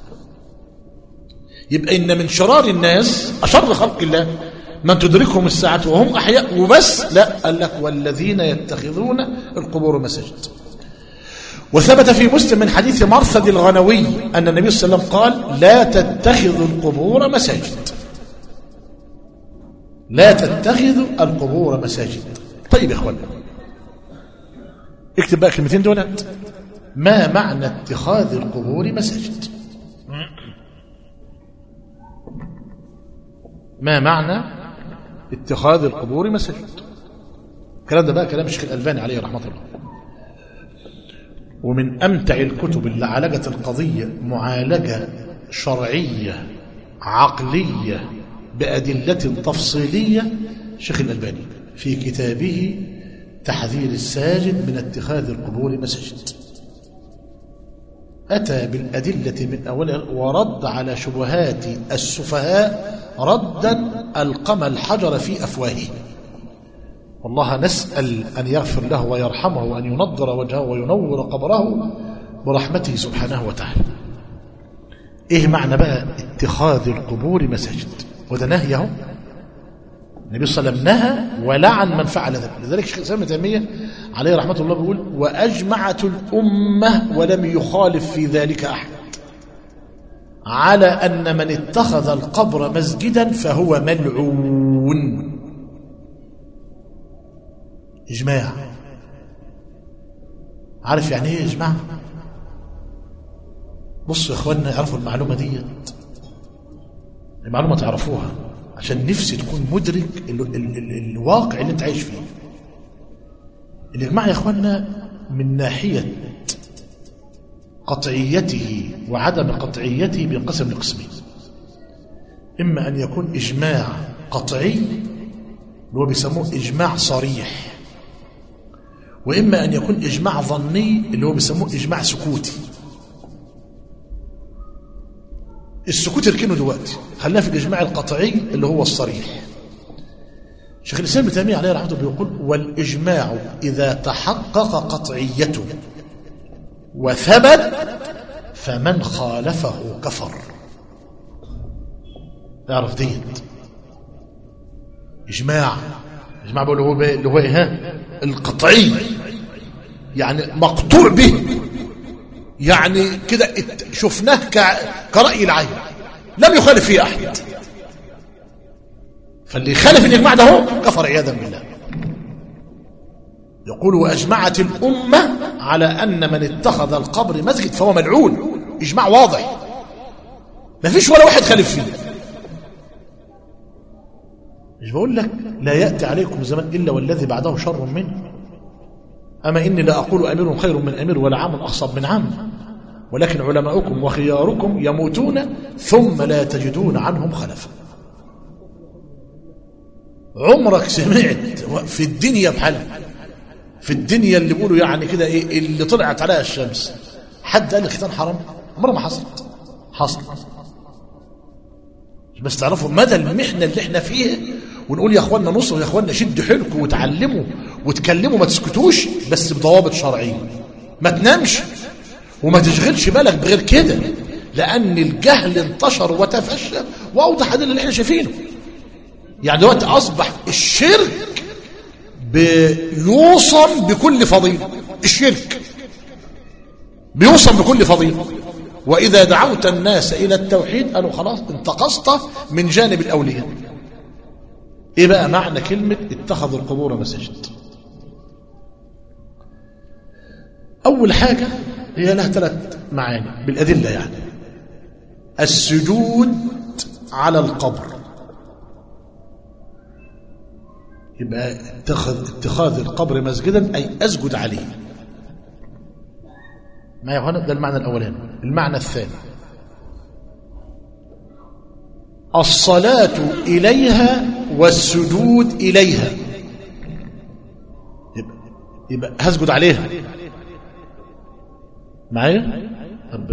يبقى إن من شرار الناس أشر خلق الله من تدركهم الساعة وهم أحياء وبس لا قال لك والذين يتخذون القبور مساجد وثبت في مسلم من حديث مرثد الغنوي أن النبي صلى الله عليه وسلم قال لا تتخذوا القبور مساجد لا تتخذوا القبور مساجد طيب يا اخوانا اكتب بقى كلمتين دولت ما معنى اتخاذ القبور مساجد ما معنى اتخاذ القبور مساجد الكلام ده بقى كلام الشيخ الألباني عليه رحمة الله ومن أمتع الكتب اللي عالجت القضية معالجة شرعية عقلية بأدلة تفصيلية شيخ الألباني في كتابه تحذير الساجد من اتخاذ القبور مساجد أتى بالأدلة من أولها ورد على شبهات السفهاء ردا ألقم الحجر في أفواههم والله نسأل أن يغفر له ويرحمه وأن ينضر وجهه وينور قبره برحمته سبحانه وتعالى إيه معنى بقى اتخاذ القبور مساجد وده نهي اهو النبي صلى الله عليه وسلم نهى ولعن من فعل ذلك لذلك الشيخ الاسلام ابن تيميه عليه رحمه الله بيقول واجمعت الامه ولم يخالف في ذلك احد على ان من اتخذ القبر مسجدا فهو ملعون اجماع عارف يعني ايه اجماع بصوا يا اخواننا اعرفوا المعلومه ديت المعلومه تعرفوها عشان نفسي تكون مدرك ال ال ال الواقع اللي انت عايش فيه الاجماع يا اخواننا من ناحيه قطعيته وعدم قطعيته بينقسم لقسمين اما ان يكون اجماع قطعي اللي هو بيسموه اجماع صريح واما ان يكون اجماع ظني اللي هو بيسموه اجماع سكوتي السكوت يركنه دلوقتي خلينا في الاجماع القطعي اللي هو الصريح شيخ الاسلام ابن تيميه عليه رحمه الله بيقول والاجماع اذا تحقق قطعيته وثبت فمن خالفه كفر اعرف ديت اجماع اجماع بقول هو اللي هو ايه ها القطعي يعني مقطوع به يعني كده شفناه كرأي العين لم يخالف فيه أحد فاللي يخالف الإجماع ده هو كفر عياذا بالله يقول وأجمعت الأمة على أن من اتخذ القبر مسجد فهو ملعون إجماع واضح ما فيش ولا واحد خالف فيه مش بقول لك لا يأتي عليكم زمان إلا والذي بعده شر منه أما إني لا أقول أمير خير من أمير ولا عام أخصب من عام ولكن علماؤكم وخياركم يموتون ثم لا تجدون عنهم خلفا عمرك سمعت في الدنيا بحالها في الدنيا اللي بيقولوا يعني كده ايه اللي طلعت عليها الشمس حد قال الختان حرام عمره ما حصلت حصل بس تعرفوا مدى المحنه اللي احنا فيها ونقول يا اخوانا نصروا يا اخوانا شدوا حيلكم وتعلموا وتكلموا ما تسكتوش بس بضوابط شرعيه ما تنامش وما تشغلش بالك بغير كده لان الجهل انتشر وتفشى واوضح ده اللي احنا شايفينه يعني دلوقتي اصبح الشرك بيوصم بكل فضيله الشرك بيوصم بكل فضيله واذا دعوت الناس الى التوحيد قالوا خلاص انتقصت من جانب الاولياء ايه بقى معنى كلمة اتخذوا القبور مساجد اول حاجة هي لها ثلاث معاني بالادلة يعني السجود على القبر يبقى اتخذ اتخاذ القبر مسجدا اي اسجد عليه ما يا ده المعنى الاولاني المعنى الثاني الصلاة إليها والسجود إليها يبقى, يبقى هسجد عليها معايا طب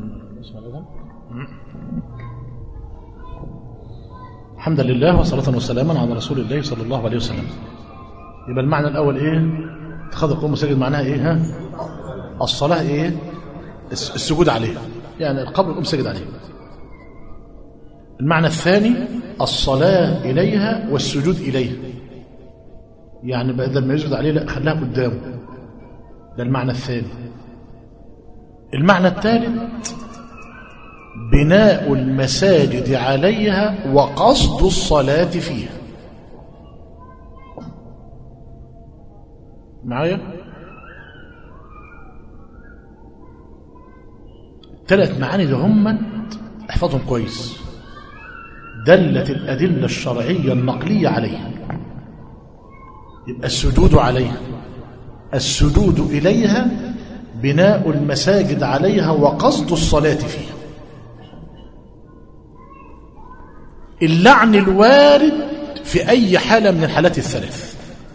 الحمد لله وصلاة وسلاما على رسول الله صلى الله عليه وسلم يبقى المعنى الأول إيه اتخاذ القوم مساجد معناها إيه ها الصلاة إيه السجود عليها يعني القبر الأم سجد عليه المعنى الثاني الصلاة إليها والسجود إليها يعني بدل ما يسجد عليه لا خلاها قدامه ده المعنى الثاني المعنى الثالث بناء المساجد عليها وقصد الصلاة فيها معايا ثلاث معاني ده هم احفظهم كويس دلت الأدلة الشرعية النقلية عليها يبقى السجود عليها السجود إليها بناء المساجد عليها وقصد الصلاة فيها اللعن الوارد في أي حالة من الحالات الثلاث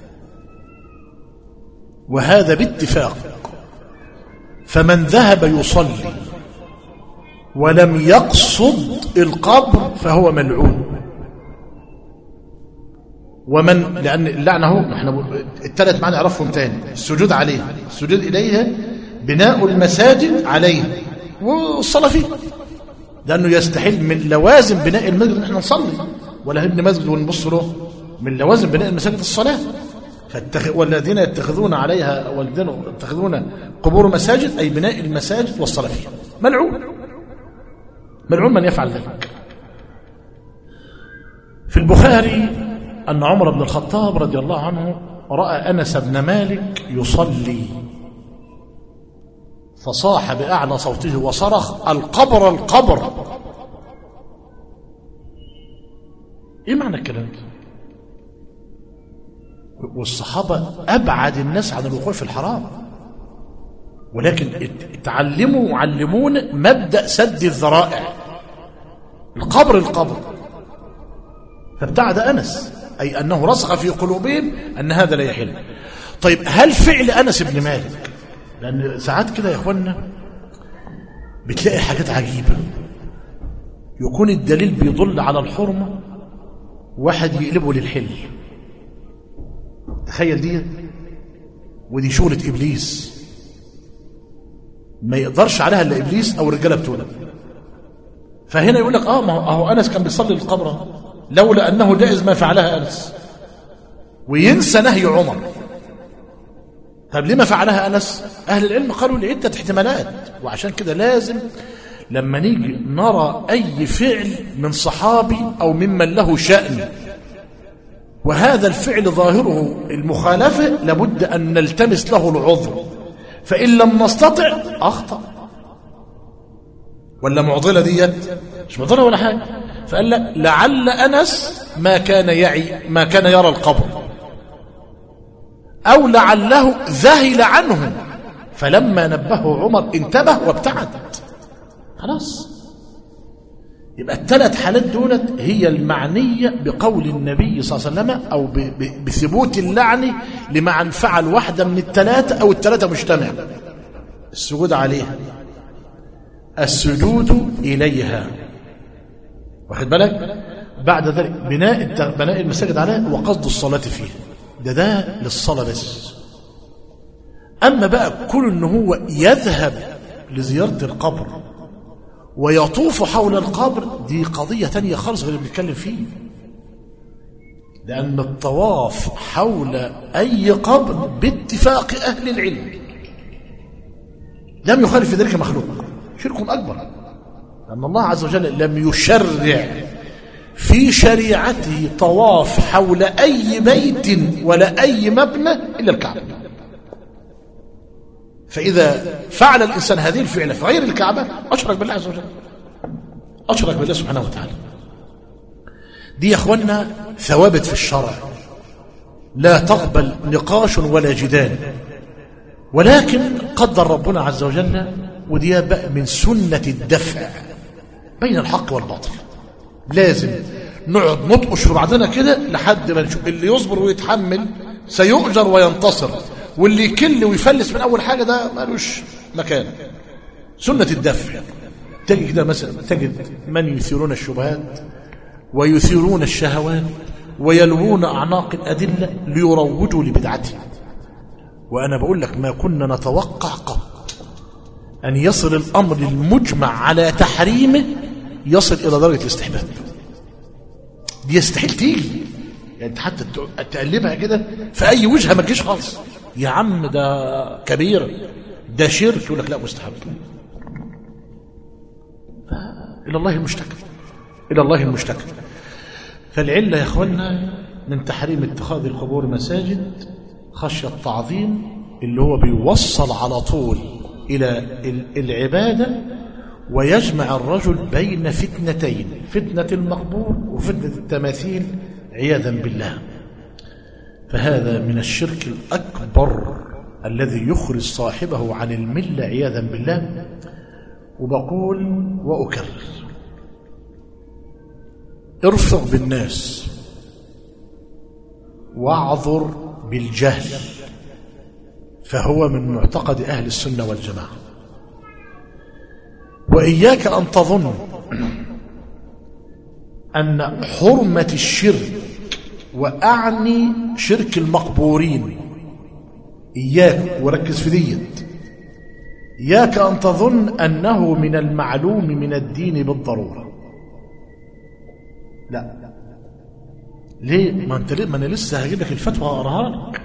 وهذا باتفاق فمن ذهب يصلي ولم يقصد القبر فهو ملعون ومن لأن اللعنة هو احنا الثلاث معنى نعرفهم تاني السجود عليها السجود إليها بناء المساجد عليها والصلاة فيه لأنه يستحيل من لوازم بناء المسجد ان احنا نصلي ولا هبني مسجد ونبص له من لوازم بناء المساجد الصلاة فاتخ... والذين يتخذون عليها والذين يتخذون قبور مساجد أي بناء المساجد والصلاة فيها ملعون ملعون من يفعل ذلك في البخاري أن عمر بن الخطاب رضي الله عنه رأى أنس بن مالك يصلي فصاح بأعلى صوته وصرخ القبر القبر ايه معنى الكلام ده والصحابة أبعد الناس عن الوقوع في الحرام ولكن اتعلموا وعلمون مبدأ سد الذرائع القبر القبر فابتعد أنس أي أنه رسخ في قلوبهم أن هذا لا يحل طيب هل فعل أنس بن مالك لأن ساعات كده يا إخوانا بتلاقي حاجات عجيبة يكون الدليل بيدل على الحرمة واحد يقلبه للحل تخيل دي ودي شغلة إبليس ما يقدرش عليها إلا إبليس أو الرجالة بتوعنا فهنا يقول لك آه ما هو أنس كان بيصلي القبر لولا أنه جائز ما فعلها أنس وينسى نهي عمر طب لما فعلها أنس أهل العلم قالوا لعدة احتمالات وعشان كده لازم لما نيجي نرى أي فعل من صحابي أو ممن له شأن وهذا الفعل ظاهره المخالفة لابد أن نلتمس له العذر فإن لم نستطع أخطأ ولا معضلة ديت مش معضلة ولا حاجة فقال لك لعل أنس ما كان يعي ما كان يرى القبر أو لعله ذهل عنه فلما نبهه عمر انتبه وابتعد خلاص يبقى الثلاث حالات دولت هي المعنية بقول النبي صلى الله عليه وسلم أو بثبوت اللعن لمن فعل واحدة من الثلاثة أو الثلاثة مجتمع السجود عليها السجود إليها واخد بالك بعد ذلك بناء بناء المساجد عليها وقصد الصلاة فيه ده ده للصلاة بس أما بقى كل إن هو يذهب لزيارة القبر ويطوف حول القبر دي قضية تانية خالص غير اللي بنتكلم فيه لأن الطواف حول أي قبر باتفاق أهل العلم لم يخالف في ذلك مخلوق شرك أكبر لأن الله عز وجل لم يشرع في شريعته طواف حول أي بيت ولا أي مبنى إلا الكعبة فإذا فعل الإنسان هذه الفعلة في غير الكعبة أشرك بالله عز وجل أشرك بالله سبحانه وتعالى دي يا أخوانا ثوابت في الشرع لا تقبل نقاش ولا جدال ولكن قدر ربنا عز وجل ودي بقى من سنة الدفع بين الحق والباطل لازم نقعد نطقش في بعضنا كده لحد ما نشوف اللي يصبر ويتحمل سيؤجر وينتصر واللي يكل ويفلس من اول حاجه ده مالوش مكان سنه الدفع تجد كده مثلا تجد من يثيرون الشبهات ويثيرون الشهوات ويلوون اعناق الادله ليروجوا لبدعته وانا بقول لك ما كنا نتوقع قط ان يصل الامر المجمع على تحريمه يصل الى درجه الاستحباب دي يستحيل تيجي يعني انت حتى تقلبها كده في اي وجهه ما تجيش خالص يا عم ده كبير ده شرك يقول لك لا مستحب الى الله المشتكى الى الله المشتكى فالعله يا اخوانا من تحريم اتخاذ القبور مساجد خشيه التعظيم اللي هو بيوصل على طول الى العباده ويجمع الرجل بين فتنتين فتنة المقبور وفتنة التماثيل عياذا بالله فهذا من الشرك الأكبر الذي يخرج صاحبه عن الملة عياذا بالله وبقول وأكرر ارفق بالناس واعذر بالجهل فهو من معتقد أهل السنة والجماعة وإياك أن تظن أن حرمة الشرك وأعني شرك المقبورين إياك وركز في ديت إياك أن تظن أنه من المعلوم من الدين بالضرورة لا ليه ما انت ليه ما انا لسه هجيب لك الفتوى واقراها لك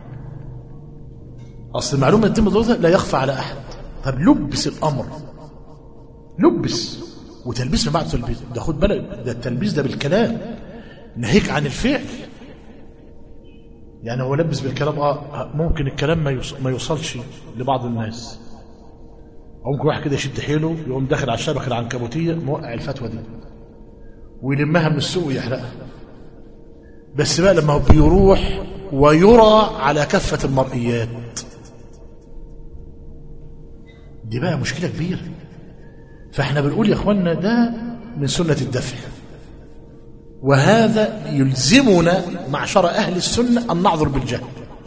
اصل المعلومه الدين بالضروره لا يخفى على احد طب لبس الامر لبس وتلبيس ما بعد تلبيس ده خد بالك ده التلبيس ده بالكلام ناهيك عن الفعل يعني هو لبس بالكلام اه ممكن الكلام ما يوص- ما يوصلش لبعض الناس أو ممكن واحد كده يشد حيله يقوم داخل على الشبكه العنكبوتيه موقع الفتوى دي ويلمها من السوق ويحرقها بس بقى لما هو بيروح ويرى على كافة المرئيات دي بقى مشكلة كبيرة فاحنا بنقول يا اخوانا ده من سنة الدفع وهذا يلزمنا معشر أهل السنة أن نعذر بالجهل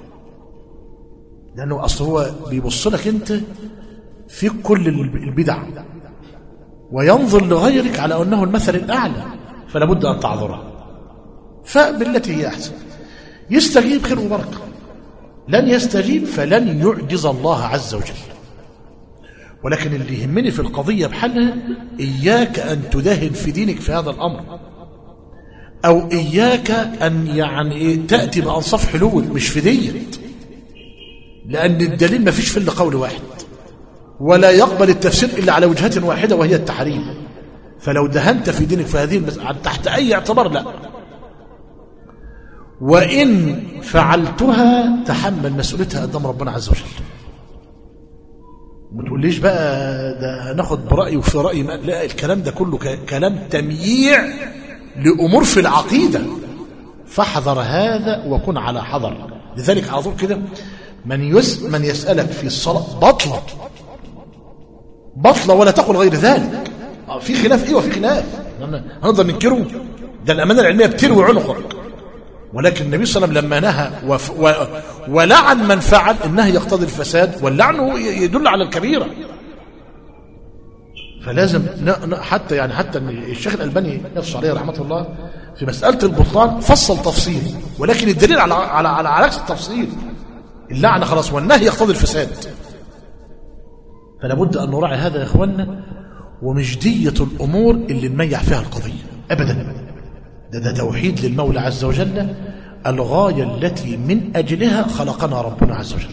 لأنه أصل هو بيبص لك أنت في كل البدع وينظر لغيرك على أنه المثل الأعلى فلا بد أن تعذره فبالتي هي أحسن يستجيب خير وبركة لن يستجيب فلن يعجز الله عز وجل ولكن اللي يهمني في القضية بحالها إياك أن تدهن في دينك في هذا الأمر أو إياك أن يعني إيه تأتي بأنصاف حلول مش في ديت لأن الدليل ما فيش في إلا قول واحد ولا يقبل التفسير إلا على وجهة واحدة وهي التحريم فلو دهنت في دينك في هذه المسألة تحت أي اعتبار لا وإن فعلتها تحمل مسؤوليتها قدام ربنا عز وجل ما تقوليش بقى ده هناخد برأي وفي رأي ما لا الكلام ده كله ك- كلام تمييع لأمور في العقيدة فاحذر هذا وكن على حذر لذلك على طول كده من يس من يسألك في الصلاة بطلة بطلة ولا تقل غير ذلك آه، في خلاف ايه وفي خلاف هنقدر ننكره ده الأمانة العلمية بتروي عنقك ولكن النبي صلى الله عليه وسلم لما نهى وف و ولعن من فعل النهي يقتضي الفساد واللعن هو ي- يدل على الكبيرة فلازم ن- ن- حتى يعني حتى إن الشيخ الألباني نفسه عليه رحمة الله في مسألة البطلان فصل تفصيل ولكن الدليل على على على, على عكس التفصيل اللعنة خلاص والنهي يقتضي الفساد فلا بد أن نراعي هذا يا إخواننا ومش دية الأمور اللي نميع فيها القضية أبدا ده, ده توحيد للمولى عز وجل الغاية التي من أجلها خلقنا ربنا عز وجل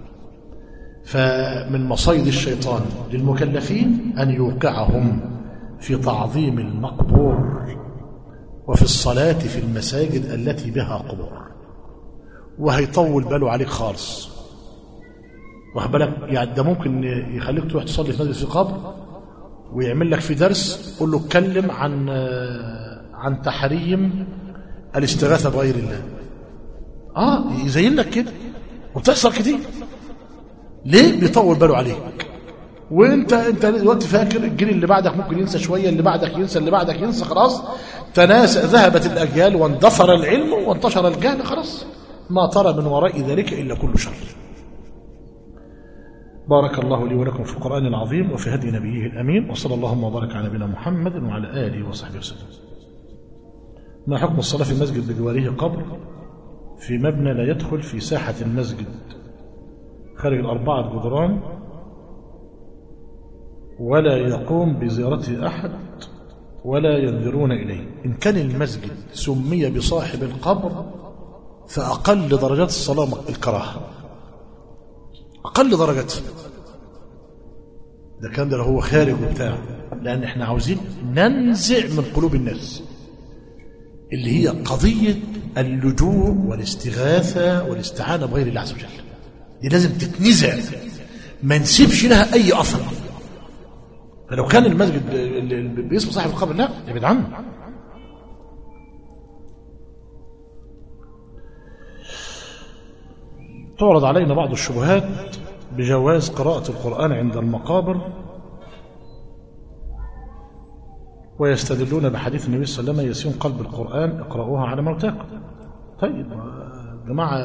فمن مصيد الشيطان للمكلفين أن يوقعهم في تعظيم المقبور وفي الصلاة في المساجد التي بها قبور وهيطول باله عليك خالص واخد بالك يعني ده ممكن يخليك تروح تصلي في مسجد في قبر ويعمل لك في درس قول له اتكلم عن عن تحريم الاستغاثه بغير الله اه يزين لك كده وبتحصل كتير ليه بيطول باله عليك وانت انت دلوقتي فاكر الجيل اللي بعدك ممكن ينسى شويه اللي بعدك ينسى اللي بعدك ينسى خلاص تناسى ذهبت الاجيال واندثر العلم وانتشر الجهل خلاص ما ترى من وراء ذلك الا كل شر بارك الله لي ولكم في القرآن العظيم وفي هدي نبيه الأمين وصلى اللهم وبارك على نبينا محمد وعلى آله وصحبه وسلم ما حكم الصلاة في المسجد بجواره قبر في مبنى لا يدخل في ساحة المسجد خارج الأربعة جدران ولا يقوم بزيارته أحد ولا ينذرون إليه إن كان المسجد سمي بصاحب القبر فأقل درجات الصلاة الكراهة أقل درجات ده كان ده لو هو خارج وبتاع لأن احنا عاوزين ننزع من قلوب الناس اللي هي قضية اللجوء والاستغاثة والاستعانة بغير الله عز وجل دي لازم تتنزع ما نسيبش لها أي أثر فلو كان المسجد اللي- اللي باسم صاحب القبر لا يبعد عنه تعرض علينا بعض الشبهات بجواز قراءة القرآن عند المقابر ويستدلون بحديث النبي صلى الله عليه وسلم يسير قلب القرآن اقرأوها على موتاكم طيب آه، جماعة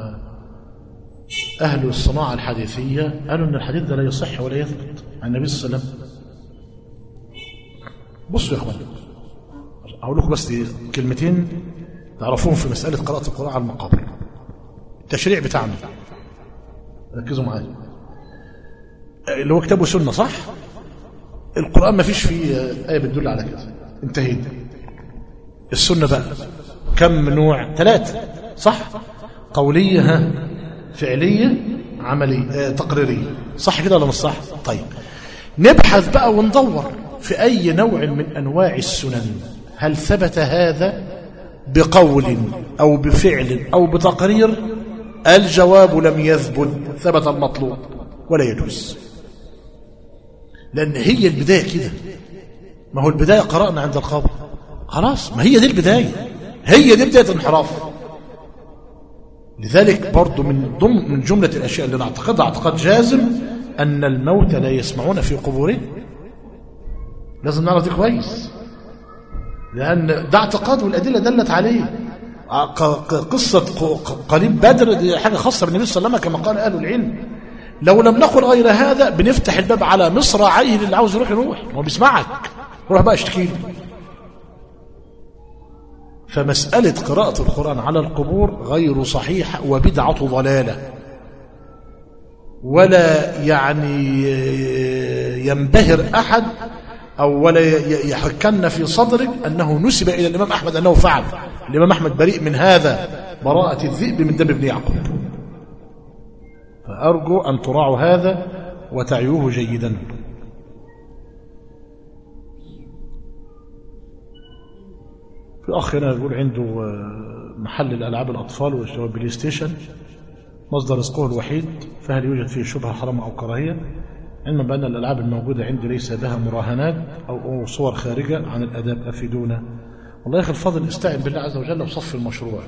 أهل الصناعة الحديثية قالوا أن الحديث ده لا يصح ولا يثبت عن النبي صلى الله عليه وسلم بصوا يا اخوان اقول لكم بس كلمتين تعرفوهم في مساله قراءه القران على المقابر التشريع بتاعنا ركزوا معايا اللي هو كتاب وسنه صح القران ما فيش فيه ايه بتدل على كده انتهينا السنه بقى كم نوع ثلاثه صح قوليه ها فعليه عمليه آه تقريريه صح كده ولا مش صح طيب نبحث بقى وندور في أي نوع من أنواع السنن هل ثبت هذا بقول أو بفعل أو بتقرير الجواب لم يثبت ثبت المطلوب ولا يجوز لأن هي البداية كده ما هو البداية قرأنا عند القبر خلاص ما هي دي البداية هي دي بداية الانحراف لذلك برضو من ضمن من جملة الأشياء اللي نعتقدها اعتقاد جازم أن الموت لا يسمعون في قبورهم لازم نعرف دي كويس لأن ده اعتقاد والأدلة دلت عليه ق- ق- قصة ق- قريب بدر دي حاجة خاصة بالنبي صلى الله عليه وسلم كما قال أهل العلم لو لم نقل غير هذا بنفتح الباب على مصراعيه اللي عاوز يروح يروح هو بيسمعك روح بقى اشتكي له فمسألة قراءة القرآن على القبور غير صحيحة وبدعة ضلالة ولا يعني ينبهر أحد أو ولا ي- يحكن في صدرك أنه نسب إلى الإمام أحمد أنه فعل الإمام أحمد بريء من هذا براءة الذئب من دم ابن يعقوب فأرجو أن تراعوا هذا وتعيوه جيدا في أخ هنا يقول عنده آه، محل الألعاب الأطفال والشباب بلاي ستيشن مصدر رزقه الوحيد فهل يوجد فيه شبهة حرام أو كراهية علما بأن الألعاب الموجودة عندي ليس لها مراهنات أو أو صور خارجة عن الأداب أفيدونا والله يا أخي الفاضل استعن بالله عز وجل وصفي المشروع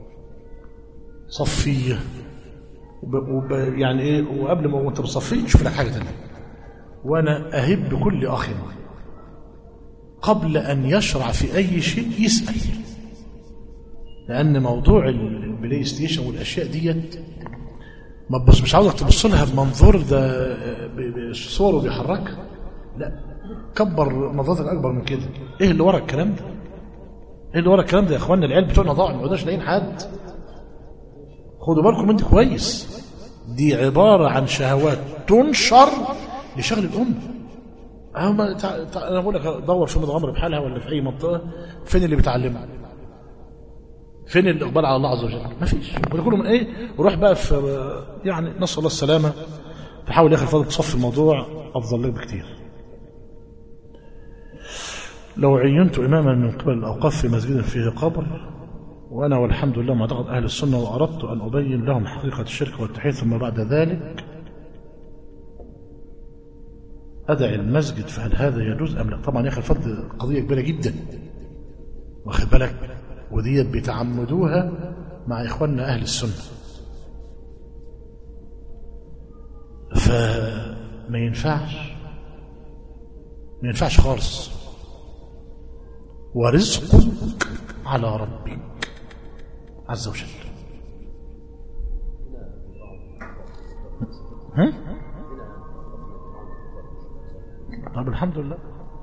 صفيه وب... وب... يعني ايه وقبل ما وانت بتصفيه شوف لك حاجه ثانيه وانا اهب بكل اخ قبل ان يشرع في اي شيء يسال لان موضوع البلاي ستيشن والاشياء ديت ما بص مش عاوزك تبص لها بمنظور ده ب- بصوره بيحركها لا كبر نظرتك اكبر من كده ايه اللي ورا الكلام ده ايه اللي ورا الكلام ده يا اخوانا العيال بتوعنا ضاعوا ما عدناش لاقيين حد خدوا بالكم انت كويس دي عبارة عن شهوات تنشر لشغل الأمة أهو ما تع... تع... أنا بقول لك دور في متغمر بحالها ولا في أي منطقة فين اللي بيتعلمها فين الإقبال على الله عز وجل ما فيش ولا كله من إيه وروح بقى في يعني نسأل الله السلامة تحاول يا أخي الفضل تصفي الموضوع أفضل لك بكتير لو عينت إماما من قبل الأوقاف في مسجد فيه قبر وأنا والحمد لله معتقد أهل السنة وأردت أن أبين لهم حقيقة الشرك والتوحيد ثم بعد ذلك أدعي المسجد فهل هذا يجوز أم لا طبعا يا أخي الفضل قضية كبيرة جدا واخد بالك وديت بيتعمدوها مع إخواننا أهل السنة فما ينفعش ما ينفعش خالص ورزقك على ربك عز وجل ها؟ طب الحمد لله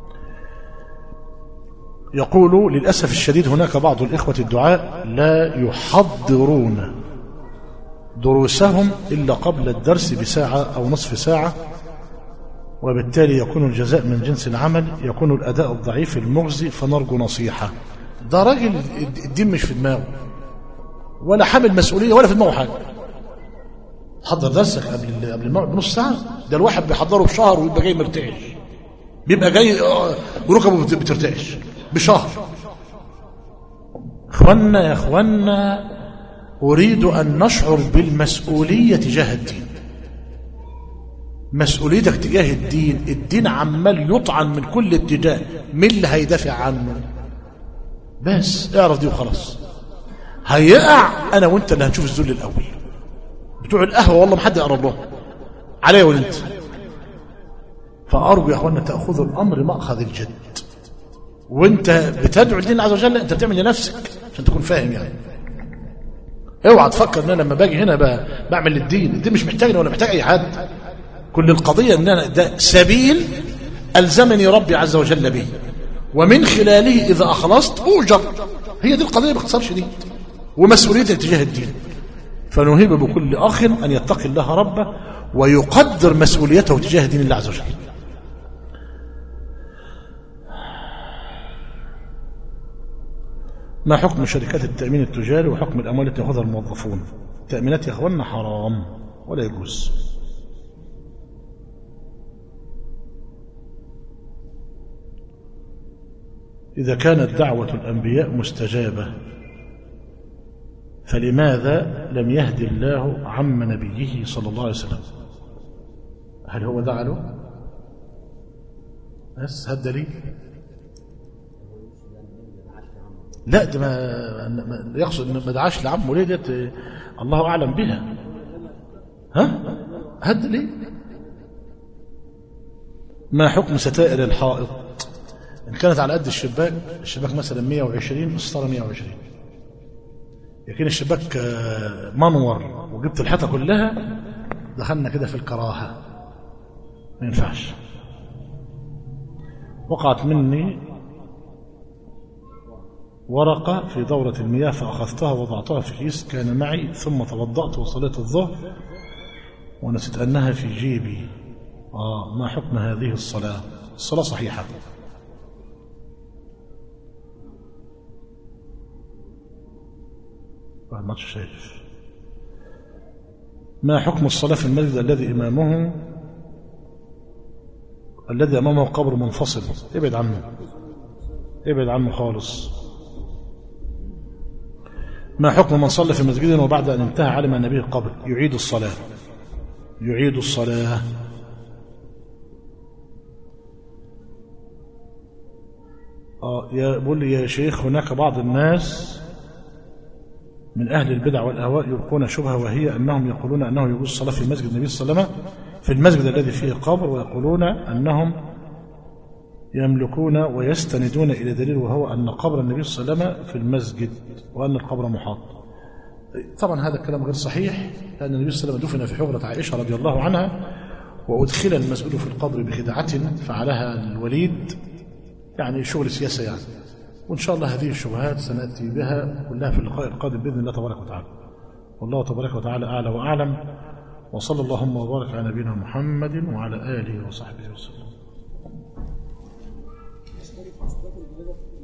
يقول للأسف الشديد هناك بعض الإخوة الدعاء لا يحضرون دروسهم إلا قبل الدرس بساعة أو نصف ساعة وبالتالي يكون الجزاء من جنس العمل يكون الأداء الضعيف المغزي فنرجو نصيحة ده راجل الدين مش في دماغه ولا حامل مسؤولية ولا في دماغه حاجة حضر درسك قبل قبل الموعد بنص ساعة ده الواحد بيحضره بشهر ويبقى جاي مرتعش بيبقى جاي آه، ركبه بت- بترتعش بشهر اخوانا يا اخوانا اريد ان نشعر بالمسؤولية تجاه الدين مسؤوليتك تجاه الدين الدين عمال يطعن من كل اتجاه مين اللي هيدافع عنه بس اعرف دي وخلاص هيقع انا وانت اللي هنشوف الذل الاول بتوع القهوه والله ما حد يقرب لهم عليا وانت فارجو يا اخوانا تاخذوا الامر ماخذ الجد وانت بتدعو الدين عز وجل انت بتعمل لنفسك عشان تكون فاهم يعني اوعى تفكر ان انا لما باجي هنا ب- بعمل للدين الدين مش محتاجني ولا محتاج اي حد كل القضيه ان انا ده سبيل الزمني ربي عز وجل به ومن خلاله اذا اخلصت اوجر هي دي القضيه باختصار شديد ومسؤوليتي تجاه الدين فنهيب بكل اخ ان يتقي الله ربه ويقدر مسؤوليته تجاه دين الله عز وجل ما حكم شركات التأمين التجاري وحكم الأموال التي يأخذها الموظفون التأمينات يا أخوانا حرام ولا يجوز إذا كانت دعوة الأنبياء مستجابة فلماذا لم يهدي الله عم نبيه صلى الله عليه وسلم هل هو دعا له بس هذا دليل لا ده ما ما- يقصد إن ما دعاش لعمه ليه ديت الله اعلم بها ها هد ليه ما حكم ستائر الحائط ان كانت على قد الشباك الشباك مثلا 120 الستاره 120 لكن الشباك آه، منور وجبت الحيطه كلها دخلنا كده في الكراهه ما ينفعش وقعت مني ورقة في دورة المياه فأخذتها ووضعتها في كيس كان معي ثم توضأت وصليت الظهر ونسيت أنها في جيبي آه ما حكم هذه الصلاة الصلاة صحيحة ما عادش شايف ما حكم الصلاة في المسجد الذي إمامه الذي أمامه قبر منفصل ابعد عنه ابعد عنه خالص ما حكم من صلى في مسجد وبعد أن انتهى علم أن به قبر يعيد الصلاة يعيد الصلاة آه يا بقول لي يا شيخ هناك بعض الناس من أهل البدع والأهواء يلقون شبهة وهي أنهم يقولون أنه يجوز الصلاة في مسجد النبي صلى الله عليه وسلم في المسجد الذي فيه قبر ويقولون أنهم يملكون ويستندون إلى دليل وهو أن قبر النبي صلى الله عليه وسلم في المسجد وأن القبر محاط طبعا هذا الكلام غير صحيح لأن النبي صلى الله عليه وسلم دفن في حجرة عائشة رضي الله عنها وأدخل المسؤول في القبر بخدعة فعلها الوليد يعني شغل سياسة يعني وإن شاء الله هذه الشبهات سنأتي بها كلها في اللقاء القادم بإذن الله تبارك وتعالى والله تبارك وتعالى أعلى وأعلم وصلى اللهم وبارك على نبينا محمد وعلى آله وصحبه وسلم